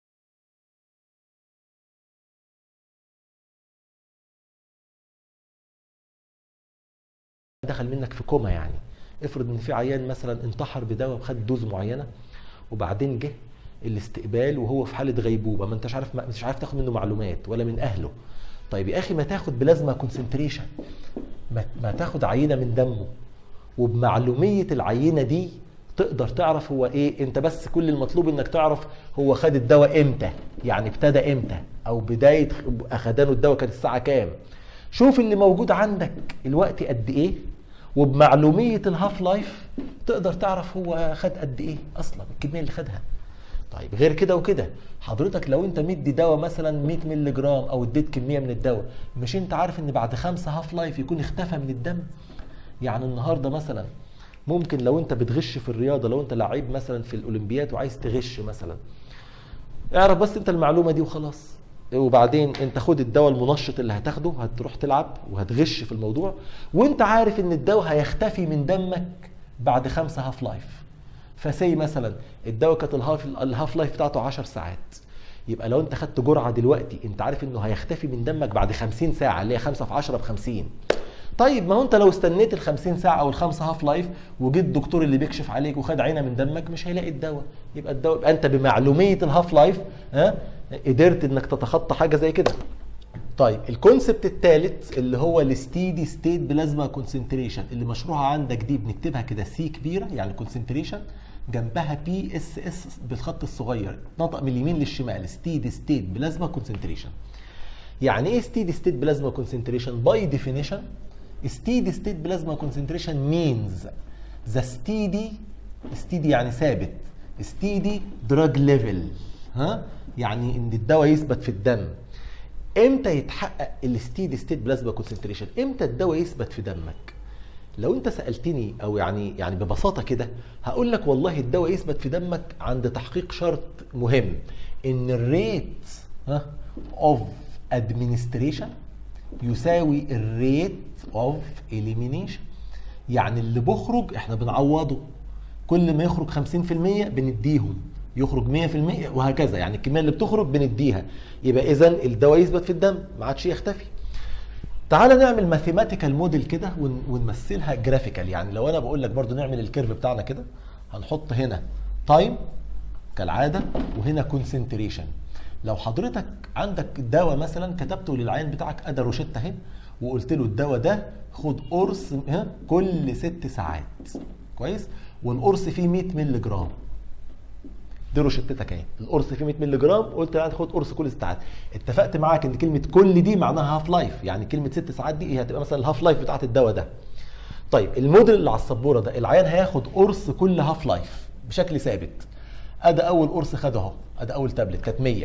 دخل منك في كوما يعني افرض ان في عيان مثلا انتحر بدواء وخد دوز معينه وبعدين جه الاستقبال وهو في حاله غيبوبه ما انتش عارف ما مش عارف تاخد منه معلومات ولا من اهله طيب يا اخي ما تاخد بلازما كونسنتريشن ما, ما تاخد عينه من دمه وبمعلوميه العينه دي تقدر تعرف هو ايه انت بس كل المطلوب انك تعرف هو خد الدواء امتى يعني ابتدى امتى او بدايه اخدانه الدواء كانت الساعه كام شوف اللي موجود عندك الوقت قد ايه وبمعلوميه الهاف لايف تقدر تعرف هو خد قد ايه اصلا الكميه اللي خدها طيب غير كده وكده حضرتك لو انت مدي دواء مثلا 100 مللي جرام او اديت كميه من الدواء مش انت عارف ان بعد خمسة هاف لايف يكون اختفى من الدم يعني النهارده مثلا ممكن لو انت بتغش في الرياضه لو انت لعيب مثلا في الاولمبياد وعايز تغش مثلا اعرف بس انت المعلومه دي وخلاص وبعدين انت خد الدواء المنشط اللي هتاخده هتروح تلعب وهتغش في الموضوع وانت عارف ان الدواء هيختفي من دمك بعد خمسة هاف لايف فسي مثلا الدواء كانت الهاف الهاف لايف بتاعته 10 ساعات يبقى لو انت خدت جرعه دلوقتي انت عارف انه هيختفي من دمك بعد 50 ساعه اللي هي 5 في 10 ب 50 طيب ما هو انت لو استنيت ال 50 ساعه او الخمسه هاف لايف وجيت الدكتور اللي بيكشف عليك وخد عينه من دمك مش هيلاقي الدواء يبقى الدواء يبقى انت بمعلوميه الهاف لايف ها قدرت انك تتخطى حاجه زي كده طيب الكونسبت الثالث اللي هو الستيدي ستيت بلازما كونسنتريشن اللي مشروحه عندك دي بنكتبها كده سي كبيره يعني الكونسنتريشن جنبها بي اس اس بالخط الصغير نطق من اليمين للشمال ستيدي ستيت بلازما كونسنتريشن يعني ايه ستيدي ستيت بلازما كونسنتريشن باي ديفينيشن ستيدي ستيت بلازما كونسنتريشن مينز ذا ستيدي ستيدي يعني ثابت ستيدي دراج ليفل ها يعني ان الدواء يثبت في الدم امتى يتحقق الستيدي ستيت بلازما كونسنتريشن امتى الدواء يثبت في دمك لو انت سالتني او يعني يعني ببساطه كده هقول لك والله الدواء يثبت في دمك عند تحقيق شرط مهم ان الريت ها اوف ادمنستريشن يساوي الريت اوف اليمينيشن يعني اللي بيخرج احنا بنعوضه كل ما يخرج 50% بنديهم يخرج 100% وهكذا يعني الكميه اللي بتخرج بنديها يبقى اذا الدواء يثبت في الدم ما عادش يختفي تعال نعمل ماثيماتيكال موديل كده ونمثلها جرافيكال يعني لو انا بقول لك برضو نعمل الكيرف بتاعنا كده هنحط هنا تايم كالعاده وهنا كونسنتريشن لو حضرتك عندك دواء مثلا كتبته للعيان بتاعك ادى روشته اهي وقلت له الدواء ده خد قرص ها كل ست ساعات كويس والقرص فيه 100 مللي جرام دي روشتتك اهي القرص فيه 100 مللي جرام قلت له خد قرص كل ست ساعات اتفقت معاك ان كلمه كل دي معناها هاف لايف يعني كلمه ست ساعات دي هي هتبقى مثلا الهاف لايف بتاعت الدواء ده طيب الموديل اللي على السبوره ده العيان هياخد قرص كل هاف لايف بشكل ثابت ادي اول قرص خده اهو ادي اول تابلت كانت 100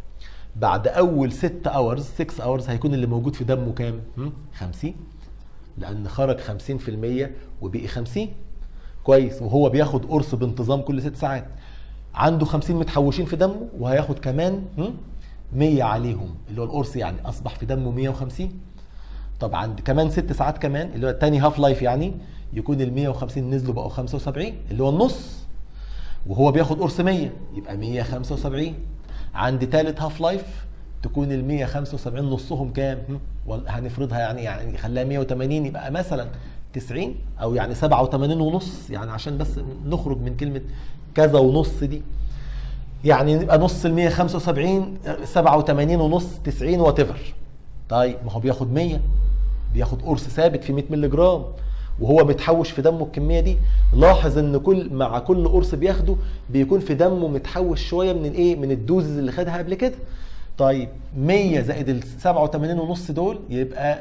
بعد اول 6 اورز 6 اورز هيكون اللي موجود في دمه كام 50 لان خرج 50% وبقي 50 كويس وهو بياخد قرص بانتظام كل 6 ساعات عنده 50 متحوشين في دمه وهياخد كمان 100 عليهم اللي هو القرص يعني اصبح في دمه 150 طب عند كمان 6 ساعات كمان اللي هو الثاني هاف لايف يعني يكون ال 150 نزلوا بقوا 75 اللي هو النص وهو بياخد قرص 100 يبقى 175 عند ثالث هاف لايف تكون ال 175 نصهم كام؟ هنفرضها يعني يعني خليها 180 يبقى مثلا 90 او يعني 87 ونص يعني عشان بس نخرج من كلمه كذا ونص دي يعني يبقى نص ال 175 87 ونص 90 وات طيب ما هو بياخد 100 بياخد قرص ثابت في 100 مللي جرام وهو متحوش في دمه الكميه دي لاحظ ان كل مع كل قرص بياخده بيكون في دمه متحوش شويه من الايه من الدوزز اللي خدها قبل كده طيب 100 زائد ال 87 ونص دول يبقى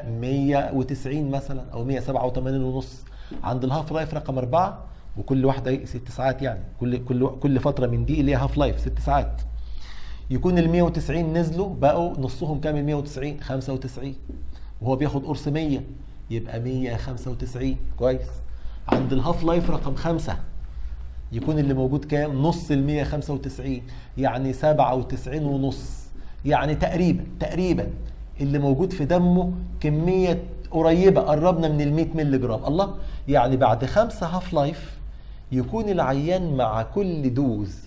190 مثلا او 187 ونص عند الهاف لايف رقم 4 وكل واحده ست ساعات يعني كل كل كل فتره من دي اللي هي هاف لايف ست ساعات يكون ال 190 نزلوا بقوا نصهم كام ال 190 95 وهو بياخد قرص 100 يبقى 195 كويس عند الهاف لايف رقم 5 يكون اللي موجود كام نص ال 195 يعني 97 ونص يعني تقريبا تقريبا اللي موجود في دمه كمية قريبة قربنا من ال 100 مللي جرام الله يعني بعد خمسة هاف لايف يكون العيان مع كل دوز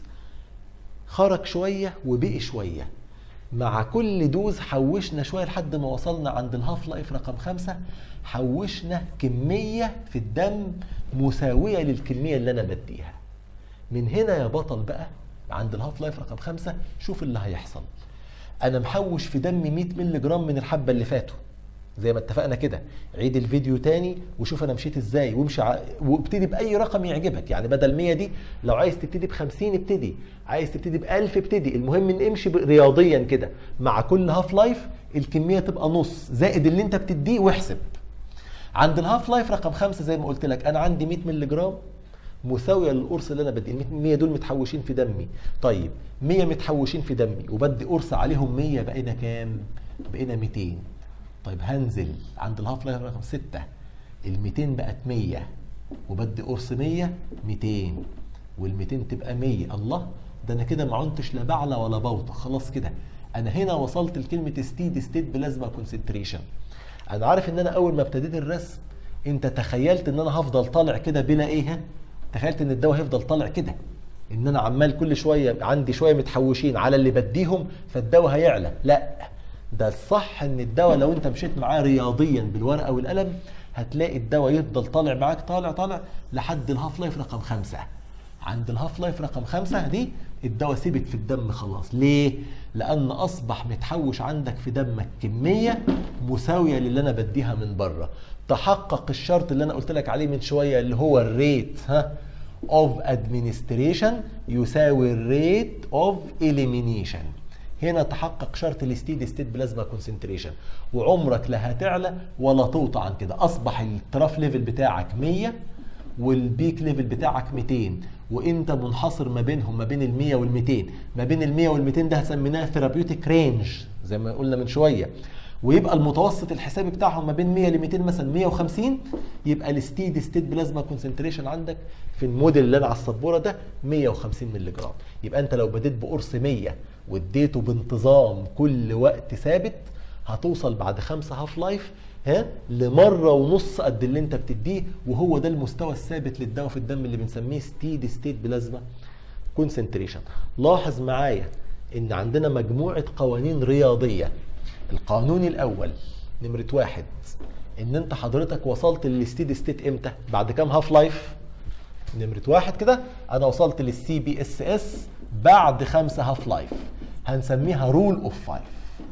خرج شوية وبقي شوية مع كل دوز حوشنا شوية لحد ما وصلنا عند الهاف لايف رقم خمسة حوشنا كمية في الدم مساوية للكمية اللي أنا بديها من هنا يا بطل بقى عند الهاف لايف رقم خمسة شوف اللي هيحصل انا محوش في دمي 100 مللي جرام من الحبه اللي فاتوا زي ما اتفقنا كده عيد الفيديو تاني وشوف انا مشيت ازاي وامشي ع... وابتدي باي رقم يعجبك يعني بدل 100 دي لو عايز تبتدي ب 50 ابتدي عايز تبتدي ب 1000 ابتدي المهم ان امشي رياضيا كده مع كل هاف لايف الكميه تبقى نص زائد اللي انت بتديه واحسب عند الهاف لايف رقم خمسة زي ما قلت لك انا عندي 100 مللي جرام مساويه للقرص اللي انا بدي ال 100 دول متحوشين في دمي طيب 100 متحوشين في دمي وبدي قرص عليهم 100 بقينا كام بقينا 200 طيب هنزل عند الهاف لايف رقم 6 ال 200 بقت 100 وبدي قرص 100 200 وال 200 تبقى 100 الله ده انا كده ما عنتش لا بعلى ولا بوطه خلاص كده انا هنا وصلت لكلمه ستيد ستيت بلازما كونسنتريشن انا عارف ان انا اول ما ابتديت الرسم انت تخيلت ان انا هفضل طالع كده بلا ايه تخيلت ان الدواء هيفضل طالع كده ان انا عمال كل شويه عندي شويه متحوشين على اللي بديهم فالدواء هيعلى لا ده الصح ان الدواء لو انت مشيت معاه رياضيا بالورقه والقلم هتلاقي الدواء يفضل طالع معاك طالع طالع لحد الهاف لايف رقم خمسة عند الهاف لايف رقم خمسة دي الدواء ثبت في الدم خلاص ليه؟ لأن أصبح متحوش عندك في دمك كمية مساوية للي أنا بديها من بره تحقق الشرط اللي أنا قلت لك عليه من شوية اللي هو الريت ها of administration يساوي الريت of elimination هنا تحقق شرط الستيدي ستيت بلازما كونسنتريشن وعمرك لا هتعلى ولا توطى عن كده اصبح التراف ليفل بتاعك 100 والبيك ليفل بتاعك 200 وانت منحصر ما بينهم ما بين ال 100 وال 200 ما بين ال 100 وال 200 ده سميناه ثيرابيوتيك رينج زي ما قلنا من شويه ويبقى المتوسط الحسابي بتاعهم ما بين 100 ل 200 مثلا 150 يبقى الستيدي ستيت بلازما كونسنتريشن عندك في الموديل اللي انا على السبوره ده 150 مللي جرام يبقى انت لو بديت بقرص 100 واديته بانتظام كل وقت ثابت هتوصل بعد خمسة هاف لايف ها لمره ونص قد اللي انت بتديه وهو ده المستوى الثابت للدواء في الدم اللي بنسميه ستيدي ستيت بلازما كونسنتريشن لاحظ معايا ان عندنا مجموعه قوانين رياضيه القانون الاول نمره واحد ان انت حضرتك وصلت للستيدي ستيت امتى بعد كام هاف لايف نمره واحد كده انا وصلت للسي بي اس اس بعد خمسة هاف لايف هنسميها رول اوف فايف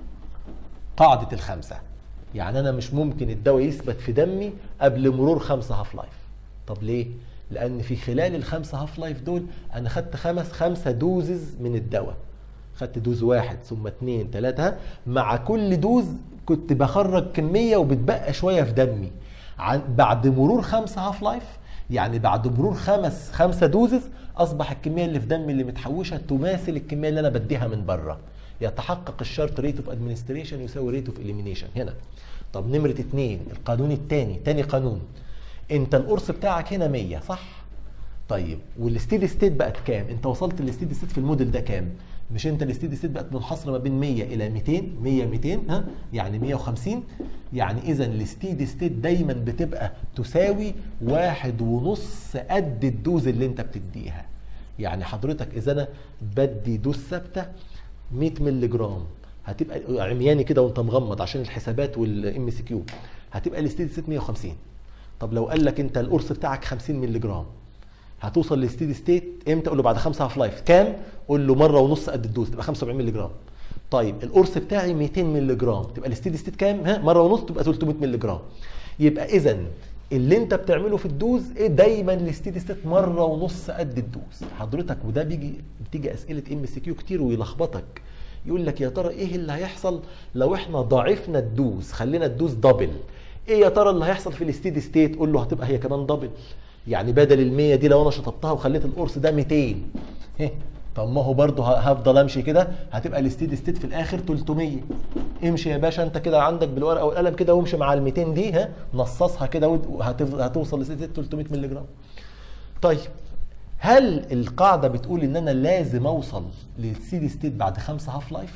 قاعدة الخمسة يعني أنا مش ممكن الدواء يثبت في دمي قبل مرور خمسة هاف لايف طب ليه؟ لأن في خلال الخمسة هاف لايف دول أنا خدت خمس خمسة دوزز من الدواء خدت دوز واحد ثم اتنين تلاتة مع كل دوز كنت بخرج كمية وبتبقى شوية في دمي عن بعد مرور خمسة هاف لايف يعني بعد مرور خمس خمسة دوزز أصبح الكمية اللي في دمي اللي متحوشة تماثل الكمية اللي أنا بديها من بره يتحقق الشرط ريت اوف ادمنستريشن يساوي ريت اوف اليمينيشن هنا طب نمرة اتنين القانون التاني تاني قانون انت القرص بتاعك هنا 100 صح؟ طيب والستيدي ستيت بقت كام؟ انت وصلت للستيدي ستيت في الموديل ده كام؟ مش انت الستيدي ستيت بقت منحصره ما بين 100 الى 200 100 200 ها يعني 150 يعني اذا الستيدي ستيت دايما بتبقى تساوي واحد ونص قد الدوز اللي انت بتديها يعني حضرتك اذا انا بدي دوز ثابته 100 مللي جرام هتبقى عمياني كده وانت مغمض عشان الحسابات والام سي كيو هتبقى الستيدي ستيت 150 طب لو قال لك انت القرص بتاعك 50 مللي جرام هتوصل للستيدي ستيت امتى؟ قول له بعد خمسة هاف لايف كام؟ قول له مره ونص قد الدوز تبقى 75 مللي جرام طيب القرص بتاعي 200 مللي جرام تبقى الستيدي ستيت كام؟ ها مره ونص تبقى 300 مللي جرام يبقى اذا اللي انت بتعمله في الدوز ايه دايما الستيدي ستيت مره ونص قد الدوز حضرتك وده بيجي بتيجي اسئله ام سي كيو كتير ويلخبطك يقول لك يا ترى ايه اللي هيحصل لو احنا ضاعفنا الدوز خلينا الدوز دبل ايه يا ترى اللي هيحصل في الستيدي ستيت قول له هتبقى هي كمان دبل يعني بدل ال 100 دي لو انا شطبتها وخليت القرص ده 200 طب ما هو برضه هفضل امشي كده هتبقى الستيدي ستيت في الاخر 300 امشي يا باشا انت كده عندك بالورقه والقلم كده وامشي مع ال 200 دي ها نصصها كده وهتوصل لستيدي ستيت 300 مللي جرام طيب هل القاعده بتقول ان انا لازم اوصل للستيدي ستيت بعد خمسة هاف لايف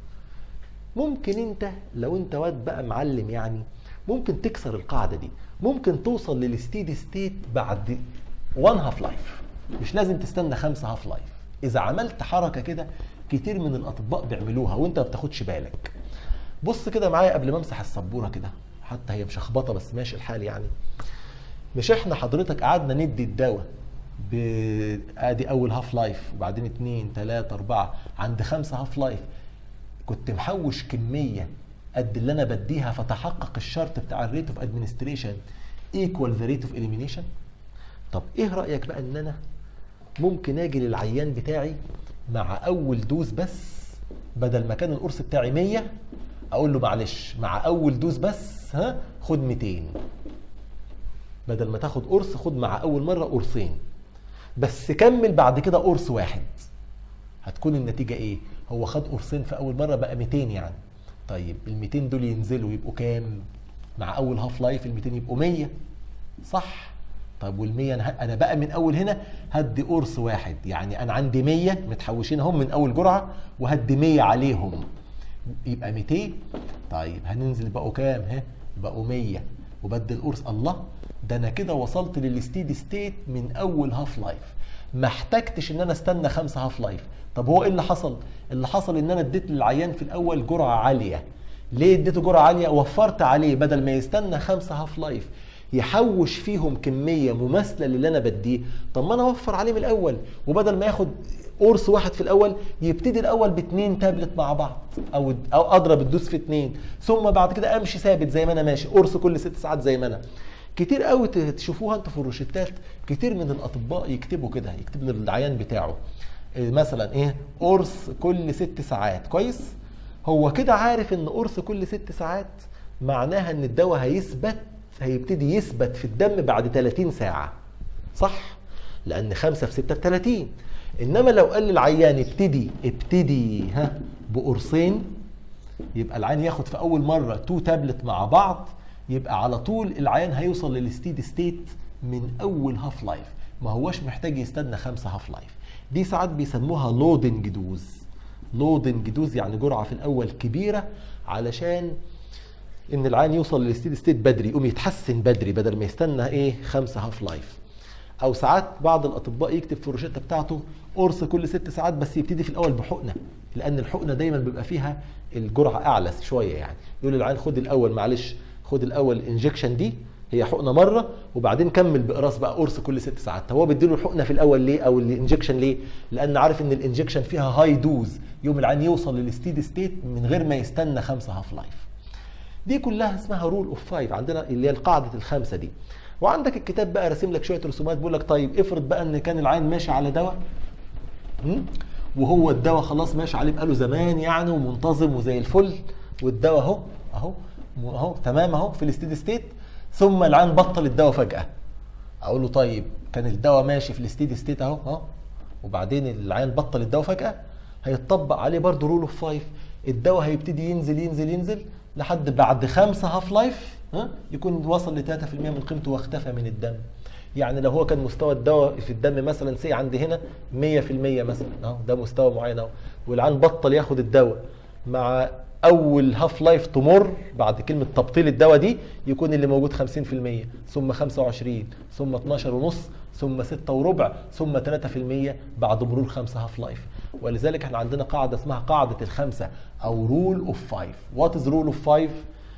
ممكن انت لو انت واد بقى معلم يعني ممكن تكسر القاعده دي ممكن توصل للستيدي ستيت بعد 1 هاف لايف مش لازم تستنى 5 هاف لايف اذا عملت حركه كده كتير من الاطباء بيعملوها وانت ما بتاخدش بالك بص كده معايا قبل ما امسح السبوره كده حتى هي مشخبطه بس ماشي الحال يعني مش احنا حضرتك قعدنا ندي الدواء ادي اول هاف لايف وبعدين اتنين تلاته اربعه عند خمسه هاف لايف كنت محوش كميه قد اللي انا بديها فتحقق الشرط بتاع الريت اوف ادمنستريشن ايكوال ذا ريت اوف اليمينيشن طب ايه رايك بقى ان انا ممكن اجي للعيان بتاعي مع اول دوز بس بدل ما كان القرص بتاعي 100 اقول له معلش مع اول دوز بس ها خد 200 بدل ما تاخد قرص خد مع اول مره قرصين بس كمل بعد كده قرص واحد هتكون النتيجه ايه هو خد قرصين في اول مره بقى 200 يعني طيب ال 200 دول ينزلوا يبقوا كام؟ مع اول هاف لايف ال 200 يبقوا 100 صح؟ طب وال 100 انا انا بقى من اول هنا هدي قرص واحد يعني انا عندي 100 متحوشين هم من اول جرعه وهدي 100 عليهم يبقى 200 طيب هننزل بقوا كام؟ ها بقوا 100 وبدي القرص الله ده انا كده وصلت للستيدي ستيت من اول هاف لايف ما احتجتش ان انا استنى خمسة هاف لايف طب هو ايه اللي حصل اللي حصل ان انا اديت للعيان في الاول جرعه عاليه ليه اديته جرعه عاليه وفرت عليه بدل ما يستنى خمسة هاف لايف يحوش فيهم كميه مماثله للي انا بديه طب ما انا اوفر عليه من الاول وبدل ما ياخد قرص واحد في الاول يبتدي الاول باثنين تابلت مع بعض او او اضرب الدوس في اثنين ثم بعد كده امشي ثابت زي ما انا ماشي قرص كل ست ساعات زي ما انا كتير قوي تشوفوها انتوا في الروشتات كتير من الاطباء يكتبوا كده يكتب للعيان بتاعه إيه مثلا ايه قرص كل ست ساعات كويس هو كده عارف ان قرص كل ست ساعات معناها ان الدواء هيثبت هيبتدي يثبت في الدم بعد 30 ساعة صح؟ لأن 5 في 6 ب 30 إنما لو قال للعيان ابتدي ابتدي ها بقرصين يبقى العيان ياخد في أول مرة تو تابلت مع بعض يبقى على طول العيان هيوصل للستيد ستيت من أول هاف لايف ما هوش محتاج يستنى خمسة هاف لايف دي ساعات بيسموها لودنج دوز لودنج دوز يعني جرعة في الأول كبيرة علشان ان العيان يوصل للستيد ستيت بدري يقوم يتحسن بدري بدل ما يستنى ايه خمسة هاف لايف او ساعات بعض الاطباء يكتب في الروشته بتاعته قرص كل ست ساعات بس يبتدي في الاول بحقنه لان الحقنه دايما بيبقى فيها الجرعه اعلى شويه يعني يقول للعيان خد الاول معلش خد الاول الانجكشن دي هي حقنه مره وبعدين كمل باقراص بقى قرص كل ست ساعات هو بيديله الحقنه في الاول ليه او الانجكشن ليه لان عارف ان الانجكشن فيها هاي دوز يوم العيان يوصل للستيد ستيت من غير ما يستنى خمسة هاف لايف دي كلها اسمها رول اوف فايف عندنا اللي هي القاعده الخمسه دي وعندك الكتاب بقى راسم لك شويه رسومات بيقول لك طيب افرض بقى ان كان العين ماشي على دواء وهو الدواء خلاص ماشي عليه بقاله زمان يعني ومنتظم وزي الفل والدواء اهو اهو اهو تمام اهو في الستيد ستيت ثم العين بطل الدواء فجاه اقول له طيب كان الدواء ماشي في الستيد ستيت اهو اهو وبعدين العين بطل الدواء فجاه هيتطبق عليه برضه رول اوف فايف الدواء هيبتدي ينزل ينزل ينزل لحد بعد خمسة هاف لايف ها يكون وصل ل 3% من قيمته واختفى من الدم يعني لو هو كان مستوى الدواء في الدم مثلا سي عند هنا 100% مثلا اهو ده مستوى معين اهو والعيان بطل ياخد الدواء مع اول هاف لايف تمر بعد كلمه تبطيل الدواء دي يكون اللي موجود 50% ثم 25 ثم 12 ونص ثم 6 وربع ثم 3% بعد مرور 5 هاف لايف ولذلك احنا عندنا قاعده اسمها قاعده الخمسه او رول اوف فايف وات از رول اوف فايف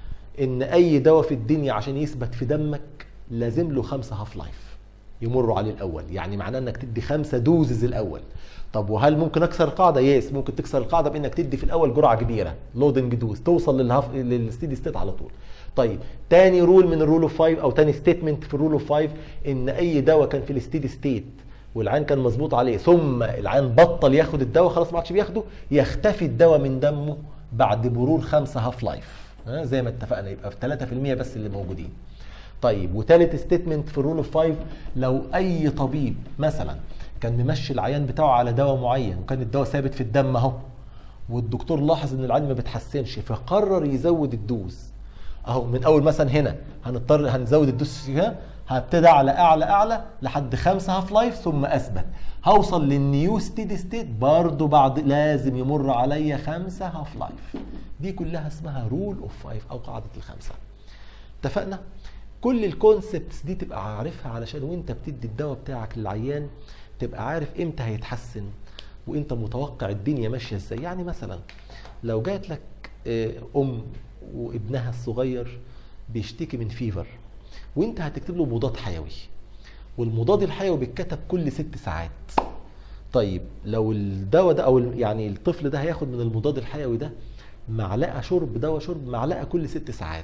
ان اي دواء في الدنيا عشان يثبت في دمك لازم له خمسه هاف لايف يمروا عليه الاول يعني معناه انك تدي خمسه دوزز الاول طب وهل ممكن اكسر القاعده يس ممكن تكسر القاعده بانك تدي في الاول جرعه كبيره لودنج دوز توصل للهاف للستيدي ستيت على طول طيب تاني رول من الرول اوف 5 او تاني ستيتمنت في الرول اوف 5 ان اي دواء كان في الستيدي ستيت والعين كان مظبوط عليه ثم العين بطل ياخد الدواء خلاص ما عادش بياخده يختفي الدواء من دمه بعد مرور خمسة هاف لايف زي ما اتفقنا يبقى في 3% بس اللي موجودين طيب وثالث ستيتمنت في الرول اوف 5 لو اي طبيب مثلا كان ممشي العيان بتاعه على دواء معين وكان الدواء ثابت في الدم اهو والدكتور لاحظ ان العيان ما بيتحسنش فقرر يزود الدوز اهو من اول مثلا هنا هنضطر هنزود الدوز هنا هبتدي اعلى اعلى اعلى لحد خمسة هاف لايف ثم اثبت هوصل للنيو ستيدي ستيت برضه بعد لازم يمر عليا خمسة هاف لايف دي كلها اسمها رول اوف فايف او قاعده الخمسه اتفقنا كل الكونسبتس دي تبقى عارفها علشان وانت بتدي الدواء بتاعك للعيان تبقى عارف امتى هيتحسن وانت متوقع الدنيا ماشيه ازاي يعني مثلا لو جات لك ام وابنها الصغير بيشتكي من فيفر وانت هتكتب له مضاد حيوي والمضاد الحيوي بيتكتب كل ست ساعات طيب لو الدواء ده او يعني الطفل ده هياخد من المضاد الحيوي ده معلقه شرب دواء شرب معلقه كل ست ساعات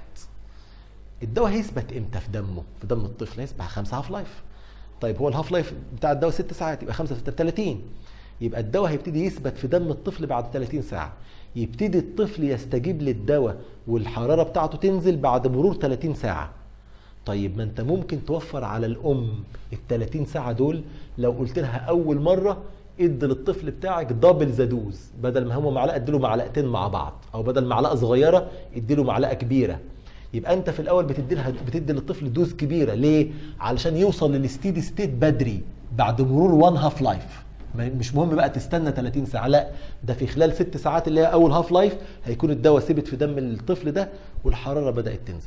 الدواء هيثبت امتى في دمه في دم الطفل هيثبت خمسة هاف لايف طيب هو الهاف لايف بتاع الدواء ست ساعات يبقى 5 في 30 يبقى الدواء هيبتدي يثبت في دم الطفل بعد 30 ساعه يبتدي الطفل يستجيب للدواء والحراره بتاعته تنزل بعد مرور 30 ساعه طيب ما انت ممكن توفر على الام ال 30 ساعه دول لو قلت لها اول مره ادي للطفل بتاعك دبل ذا دوز بدل ما هو معلقه اديله معلقتين مع بعض او بدل معلقه صغيره اديله معلقه كبيره يبقى انت في الاول بتدي لها بتدي للطفل دوز كبيره ليه علشان يوصل للستيدي ستيت بدري بعد مرور وان هاف لايف مش مهم بقى تستنى 30 ساعه لا ده في خلال ست ساعات اللي هي اول هاف لايف هيكون الدواء ثبت في دم الطفل ده والحراره بدات تنزل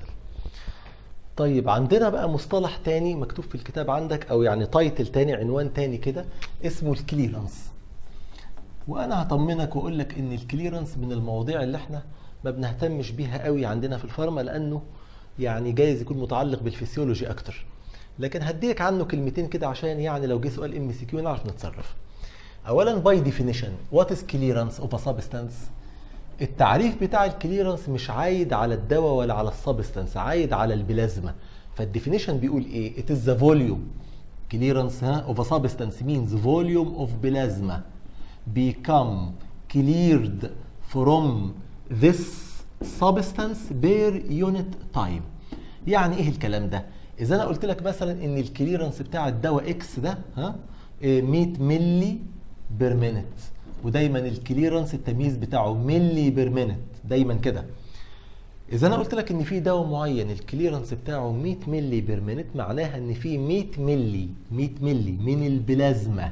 طيب عندنا بقى مصطلح تاني مكتوب في الكتاب عندك او يعني تايتل تاني عنوان تاني كده اسمه الكليرنس وانا هطمنك واقول لك ان الكليرنس من المواضيع اللي احنا ما بنهتمش بيها قوي عندنا في الفارما لانه يعني جايز يكون متعلق بالفسيولوجي اكتر لكن هديك عنه كلمتين كده عشان يعني لو جه سؤال ام سي كيو نعرف نتصرف اولا باي ديفينيشن وات از كليرنس اوف ا سبستانس التعريف بتاع الكليرنس مش عايد على الدواء ولا على السبستانس عايد على البلازما فالديفينيشن بيقول ايه it is the volume clearance ها of a substance means volume of plasma become cleared from this substance per unit time يعني ايه الكلام ده اذا انا قلت لك مثلا ان الكليرنس بتاع الدواء اكس ده ها 100 ملي بير مينت ودايما الكليرنس التمييز بتاعه ملي بير مينت دايما كده اذا انا قلت لك ان في دواء معين الكليرنس بتاعه 100 ملي بير مينت معناها ان في 100 ملي 100 ملي من البلازما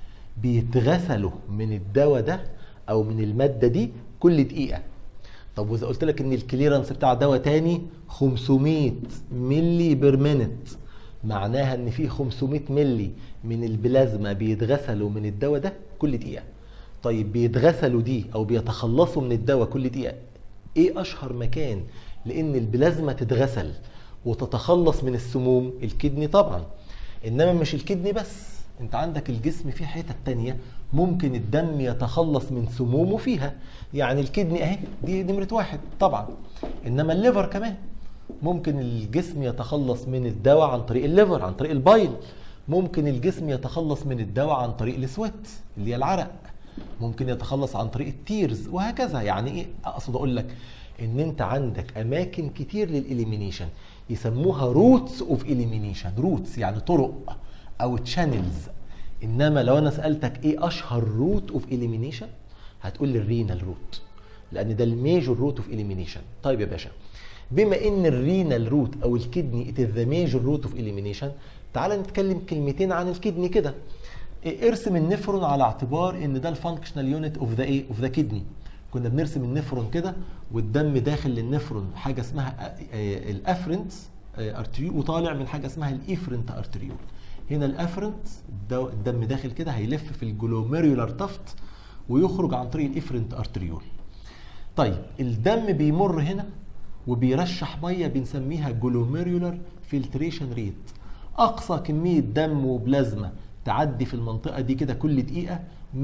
بيتغسلوا من الدواء ده او من الماده دي كل دقيقه طب واذا قلت لك ان الكليرنس بتاع دواء تاني 500 ملي بير مينت معناها ان في 500 ملي من البلازما بيتغسلوا من الدواء ده كل دقيقه طيب بيتغسلوا دي او بيتخلصوا من الدواء كل دقيقه ايه اشهر مكان لان البلازما تتغسل وتتخلص من السموم الكدني طبعا انما مش الكدني بس انت عندك الجسم فيه حتت تانية ممكن الدم يتخلص من سمومه فيها يعني الكدني اهي دي نمرة واحد طبعا انما الليفر كمان ممكن الجسم يتخلص من الدواء عن طريق الليفر عن طريق البايل ممكن الجسم يتخلص من الدواء عن طريق السويت اللي هي العرق ممكن يتخلص عن طريق التيرز وهكذا يعني ايه اقصد اقول لك ان انت عندك اماكن كتير للاليمينيشن يسموها روتس اوف اليمينيشن روتس يعني طرق او تشانلز انما لو انا سالتك ايه اشهر روت اوف اليمينيشن هتقول لي الرينال روت لان ده الميجور روت اوف اليمينيشن طيب يا باشا بما ان الرينال روت او الكدني ات ذا ميجور روت اوف اليمينيشن تعال نتكلم كلمتين عن الكدني كده ارسم النفرون على اعتبار ان ده الفانكشنال يونت اوف ذا ايه اوف ذا كدني كنا بنرسم النفرون كده والدم داخل للنفرون حاجه اسمها الافرنت ارتريول وطالع من حاجه اسمها الايفرنت ارتريول هنا الافرنت الدم داخل كده هيلف في الجلوميريولار تفت ويخرج عن طريق الافرنت ارتريول طيب الدم بيمر هنا وبيرشح ميه بنسميها جلوميريولار فلتريشن ريت اقصى كميه دم وبلازما تعدي في المنطقه دي كده كل دقيقه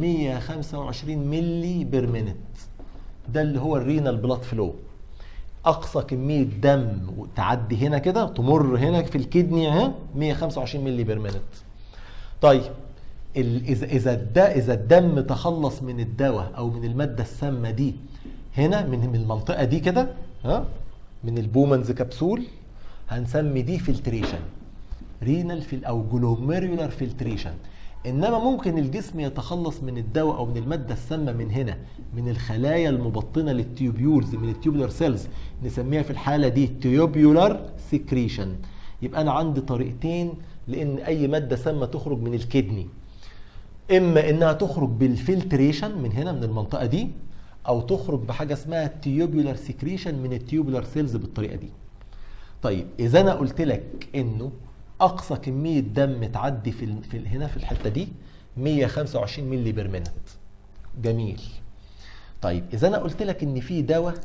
125 ملي بير مينت ده اللي هو الرينال بلاد فلو اقصى كميه دم تعدي هنا كده تمر هنا في الكدني اهي 125 ملي بير مينت طيب اذا اذا اذا الدم تخلص من الدواء او من الماده السامه دي هنا من من المنطقه دي كده ها من البومنز كبسول هنسمي دي فلتريشن رينال فيل او جلوميريولار فلتريشن انما ممكن الجسم يتخلص من الدواء او من الماده السامه من هنا من الخلايا المبطنه للتيوبيولز من التيوبولار سيلز نسميها في الحاله دي تيوبيولار سكريشن يبقى انا عندي طريقتين لان اي ماده سامه تخرج من الكدني اما انها تخرج بالفلتريشن من هنا من المنطقه دي او تخرج بحاجه اسمها تيوبولار سكريشن من التيوبولار سيلز بالطريقه دي طيب اذا انا قلت لك انه اقصى كميه دم تعدي في, في هنا في الحته دي 125 مللي بير مينت جميل طيب اذا انا قلت لك ان في دواء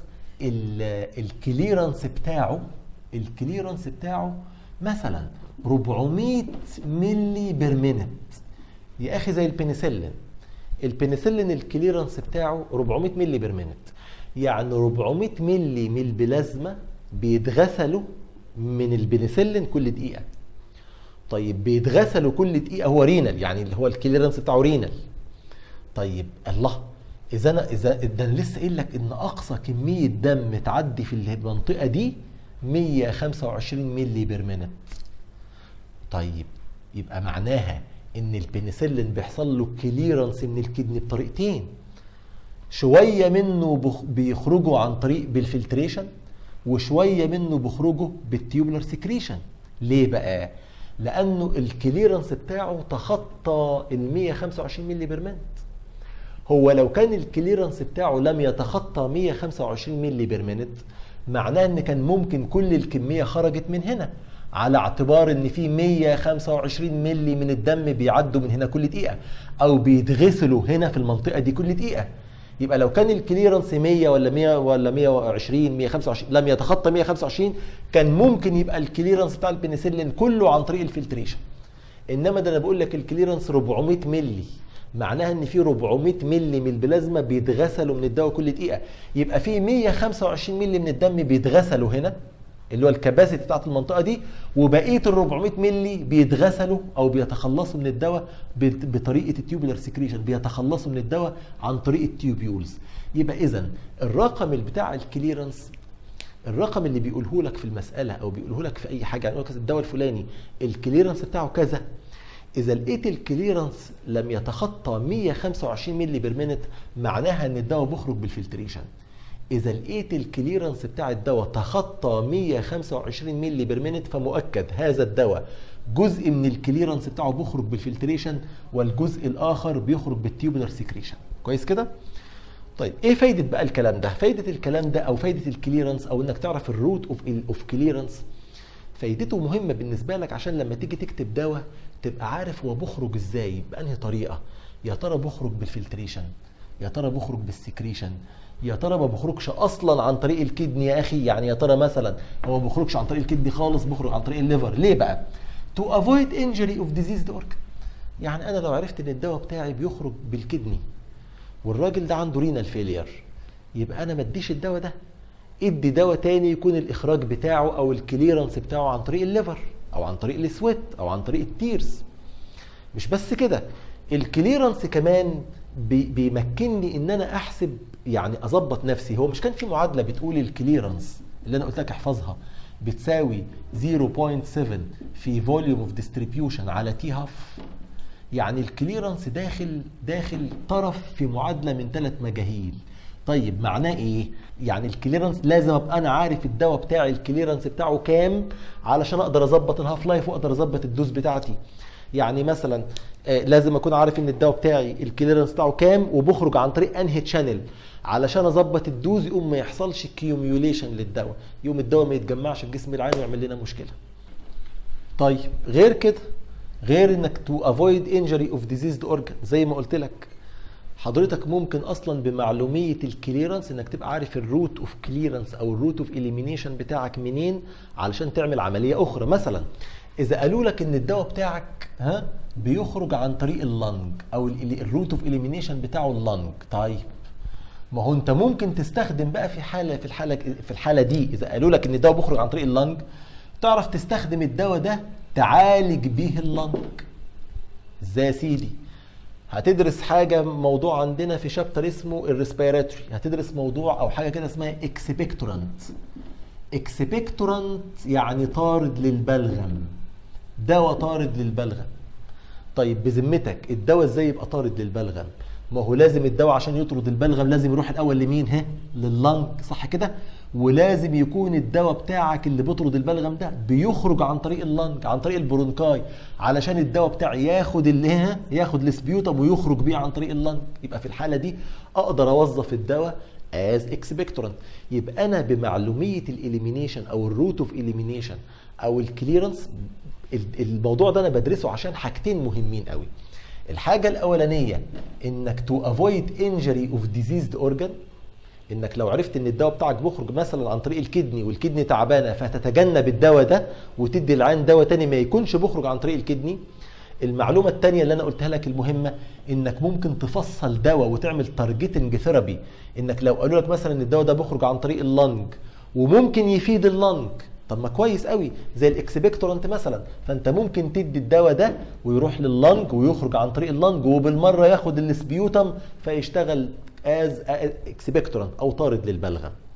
الكليرنس بتاعه الكليرنس بتاعه مثلا 400 مللي بير مينت يا اخي زي البنسلين البنسلين الكليرنس بتاعه 400 مللي بير مينت يعني 400 مللي من البلازما بيتغسلوا من البنسلين كل دقيقه طيب بيتغسلوا كل دقيقه هو رينال يعني اللي هو الكليرنس بتاعه رينال طيب الله اذا انا اذا ده انا لسه قايل لك ان اقصى كميه دم تعدي في المنطقه دي 125 مللي بير مينت طيب يبقى معناها ان البنسلين بيحصل له كليرنس من الكدني بطريقتين شويه منه بخ... بيخرجوا عن طريق بالفلتريشن وشويه منه بيخرجوا بالتيوبولار سكريشن ليه بقى لانه الكليرنس بتاعه تخطى ال 125 مللي بير مينت هو لو كان الكليرنس بتاعه لم يتخطى 125 مللي بير مينت معناه ان كان ممكن كل الكميه خرجت من هنا على اعتبار ان في 125 مللي من الدم بيعدوا من هنا كل دقيقه او بيتغسلوا هنا في المنطقه دي كل دقيقه يبقى لو كان الكليرنس 100 ولا 100 ولا 120 125 لم يتخطى 125 كان ممكن يبقى الكليرنس بتاع البنسلين كله عن طريق الفلتريشن انما ده انا بقول لك الكليرنس 400 مللي معناها ان في 400 مللي من البلازما بيتغسلوا من الدواء كل دقيقه يبقى في 125 مللي من الدم بيتغسلوا هنا اللي هو الكباسيتي بتاعت المنطقه دي وبقيه ال 400 مللي بيتغسلوا او بيتخلصوا من الدواء بت- بطريقه التيوبولار سكريشن بيتخلصوا من الدواء عن طريق التيوبيولز يبقى اذا الرقم اللي بتاع الكليرنس الرقم اللي بيقوله لك في المساله او بيقوله لك في اي حاجه يعني يقول لك الدواء الفلاني الكليرنس بتاعه كذا اذا لقيت الكليرنس لم يتخطى 125 مللي بير مينت معناها ان الدواء بيخرج بالفلتريشن اذا لقيت الكليرنس بتاع الدواء تخطى 125 مللي بير مينت فمؤكد هذا الدواء جزء من الكليرنس بتاعه بيخرج بالفلتريشن والجزء الاخر بيخرج بالتيوبولار سكريشن كويس كده طيب ايه فايده بقى الكلام ده فايده الكلام ده او فايده الكليرنس او انك تعرف الروت اوف اوف كليرنس فايدته مهمه بالنسبه لك عشان لما تيجي تكتب دواء تبقى عارف هو بيخرج ازاي بانهي طريقه يا ترى بيخرج بالفلتريشن يا ترى بيخرج بالسكريشن يا ترى ما بيخرجش اصلا عن طريق الكدني يا اخي يعني يا ترى مثلا هو ما بيخرجش عن طريق الكدني خالص بيخرج عن طريق الليفر ليه بقى to avoid injury of diseased organ يعني انا لو عرفت ان الدواء بتاعي بيخرج بالكدني والراجل ده عنده رينال فيلير يبقى انا ما اديش الدواء ده ادي دواء تاني يكون الاخراج بتاعه او الكليرنس بتاعه عن طريق الليفر او عن طريق السويت او عن طريق التيرز مش بس كده الكليرنس كمان بي بيمكنني ان انا احسب يعني اظبط نفسي هو مش كان في معادله بتقول الكليرنس اللي انا قلت لك احفظها بتساوي 0.7 في فوليوم اوف ديستريبيوشن على تي هاف يعني الكليرنس داخل داخل طرف في معادله من ثلاث مجاهيل طيب معناه ايه يعني الكليرنس لازم ابقى انا عارف الدواء بتاعي الكليرنس بتاعه كام علشان اقدر اظبط الهاف لايف واقدر اظبط الدوز بتاعتي يعني مثلا آه لازم اكون عارف ان الدواء بتاعي الكليرنس بتاعه كام وبخرج عن طريق انهي تشانل علشان اظبط الدوز يقوم ما يحصلش كيوميوليشن للدواء يقوم الدواء ما يتجمعش في جسم العين ويعمل لنا مشكله طيب غير كده غير انك تو افويد انجري اوف ديزيزد اورجان زي ما قلت لك حضرتك ممكن اصلا بمعلوميه الكليرنس انك تبقى عارف الروت اوف كليرنس او الروت اوف اليمينيشن بتاعك منين علشان تعمل عمليه اخرى مثلا اذا قالوا لك ان الدواء بتاعك ها بيخرج عن طريق اللنج او الروت اوف اليمينيشن بتاعه اللنج طيب ما هو انت ممكن تستخدم بقى في حاله في الحاله في الحاله دي اذا قالوا لك ان الدواء بيخرج عن طريق اللنج تعرف تستخدم الدواء ده تعالج بيه اللنج ازاي يا سيدي هتدرس حاجه موضوع عندنا في شابتر اسمه الريسبيراتوري هتدرس موضوع او حاجه كده اسمها اكسبكتورانت اكسبكتورانت يعني طارد للبلغم دواء طارد للبلغم طيب بذمتك الدواء ازاي يبقى طارد للبلغم ما هو لازم الدواء عشان يطرد البلغم لازم يروح الاول لمين ها لللنج صح كده ولازم يكون الدواء بتاعك اللي بيطرد البلغم ده بيخرج عن طريق اللنج عن طريق البرونكاي علشان الدواء بتاعي ياخد اللي ها ياخد السبيوتم ويخرج بيه عن طريق اللنج يبقى في الحاله دي اقدر اوظف الدواء از اكسبكتورنت يبقى انا بمعلوميه الاليمينيشن او الروت اوف اليمينيشن او الكليرنس الموضوع ده انا بدرسه عشان حاجتين مهمين قوي الحاجة الأولانية إنك تو افويد انجري اوف ديزيزد اورجان إنك لو عرفت إن الدواء بتاعك بيخرج مثلا عن طريق الكدني والكدني تعبانة فتتجنب الدواء ده وتدي العين دواء تاني ما يكونش بيخرج عن طريق الكدني المعلومة التانية اللي أنا قلتها لك المهمة إنك ممكن تفصل دواء وتعمل تارجتنج ثيرابي إنك لو قالوا لك مثلا إن الدواء ده بيخرج عن طريق اللنج وممكن يفيد اللنج طب ما كويس قوي زي الاكسبكتورنت مثلا فانت ممكن تدي الدواء ده ويروح لللنج ويخرج عن طريق اللنج وبالمره ياخد السبيوتم فيشتغل از اكسبكتورنت او طارد للبلغم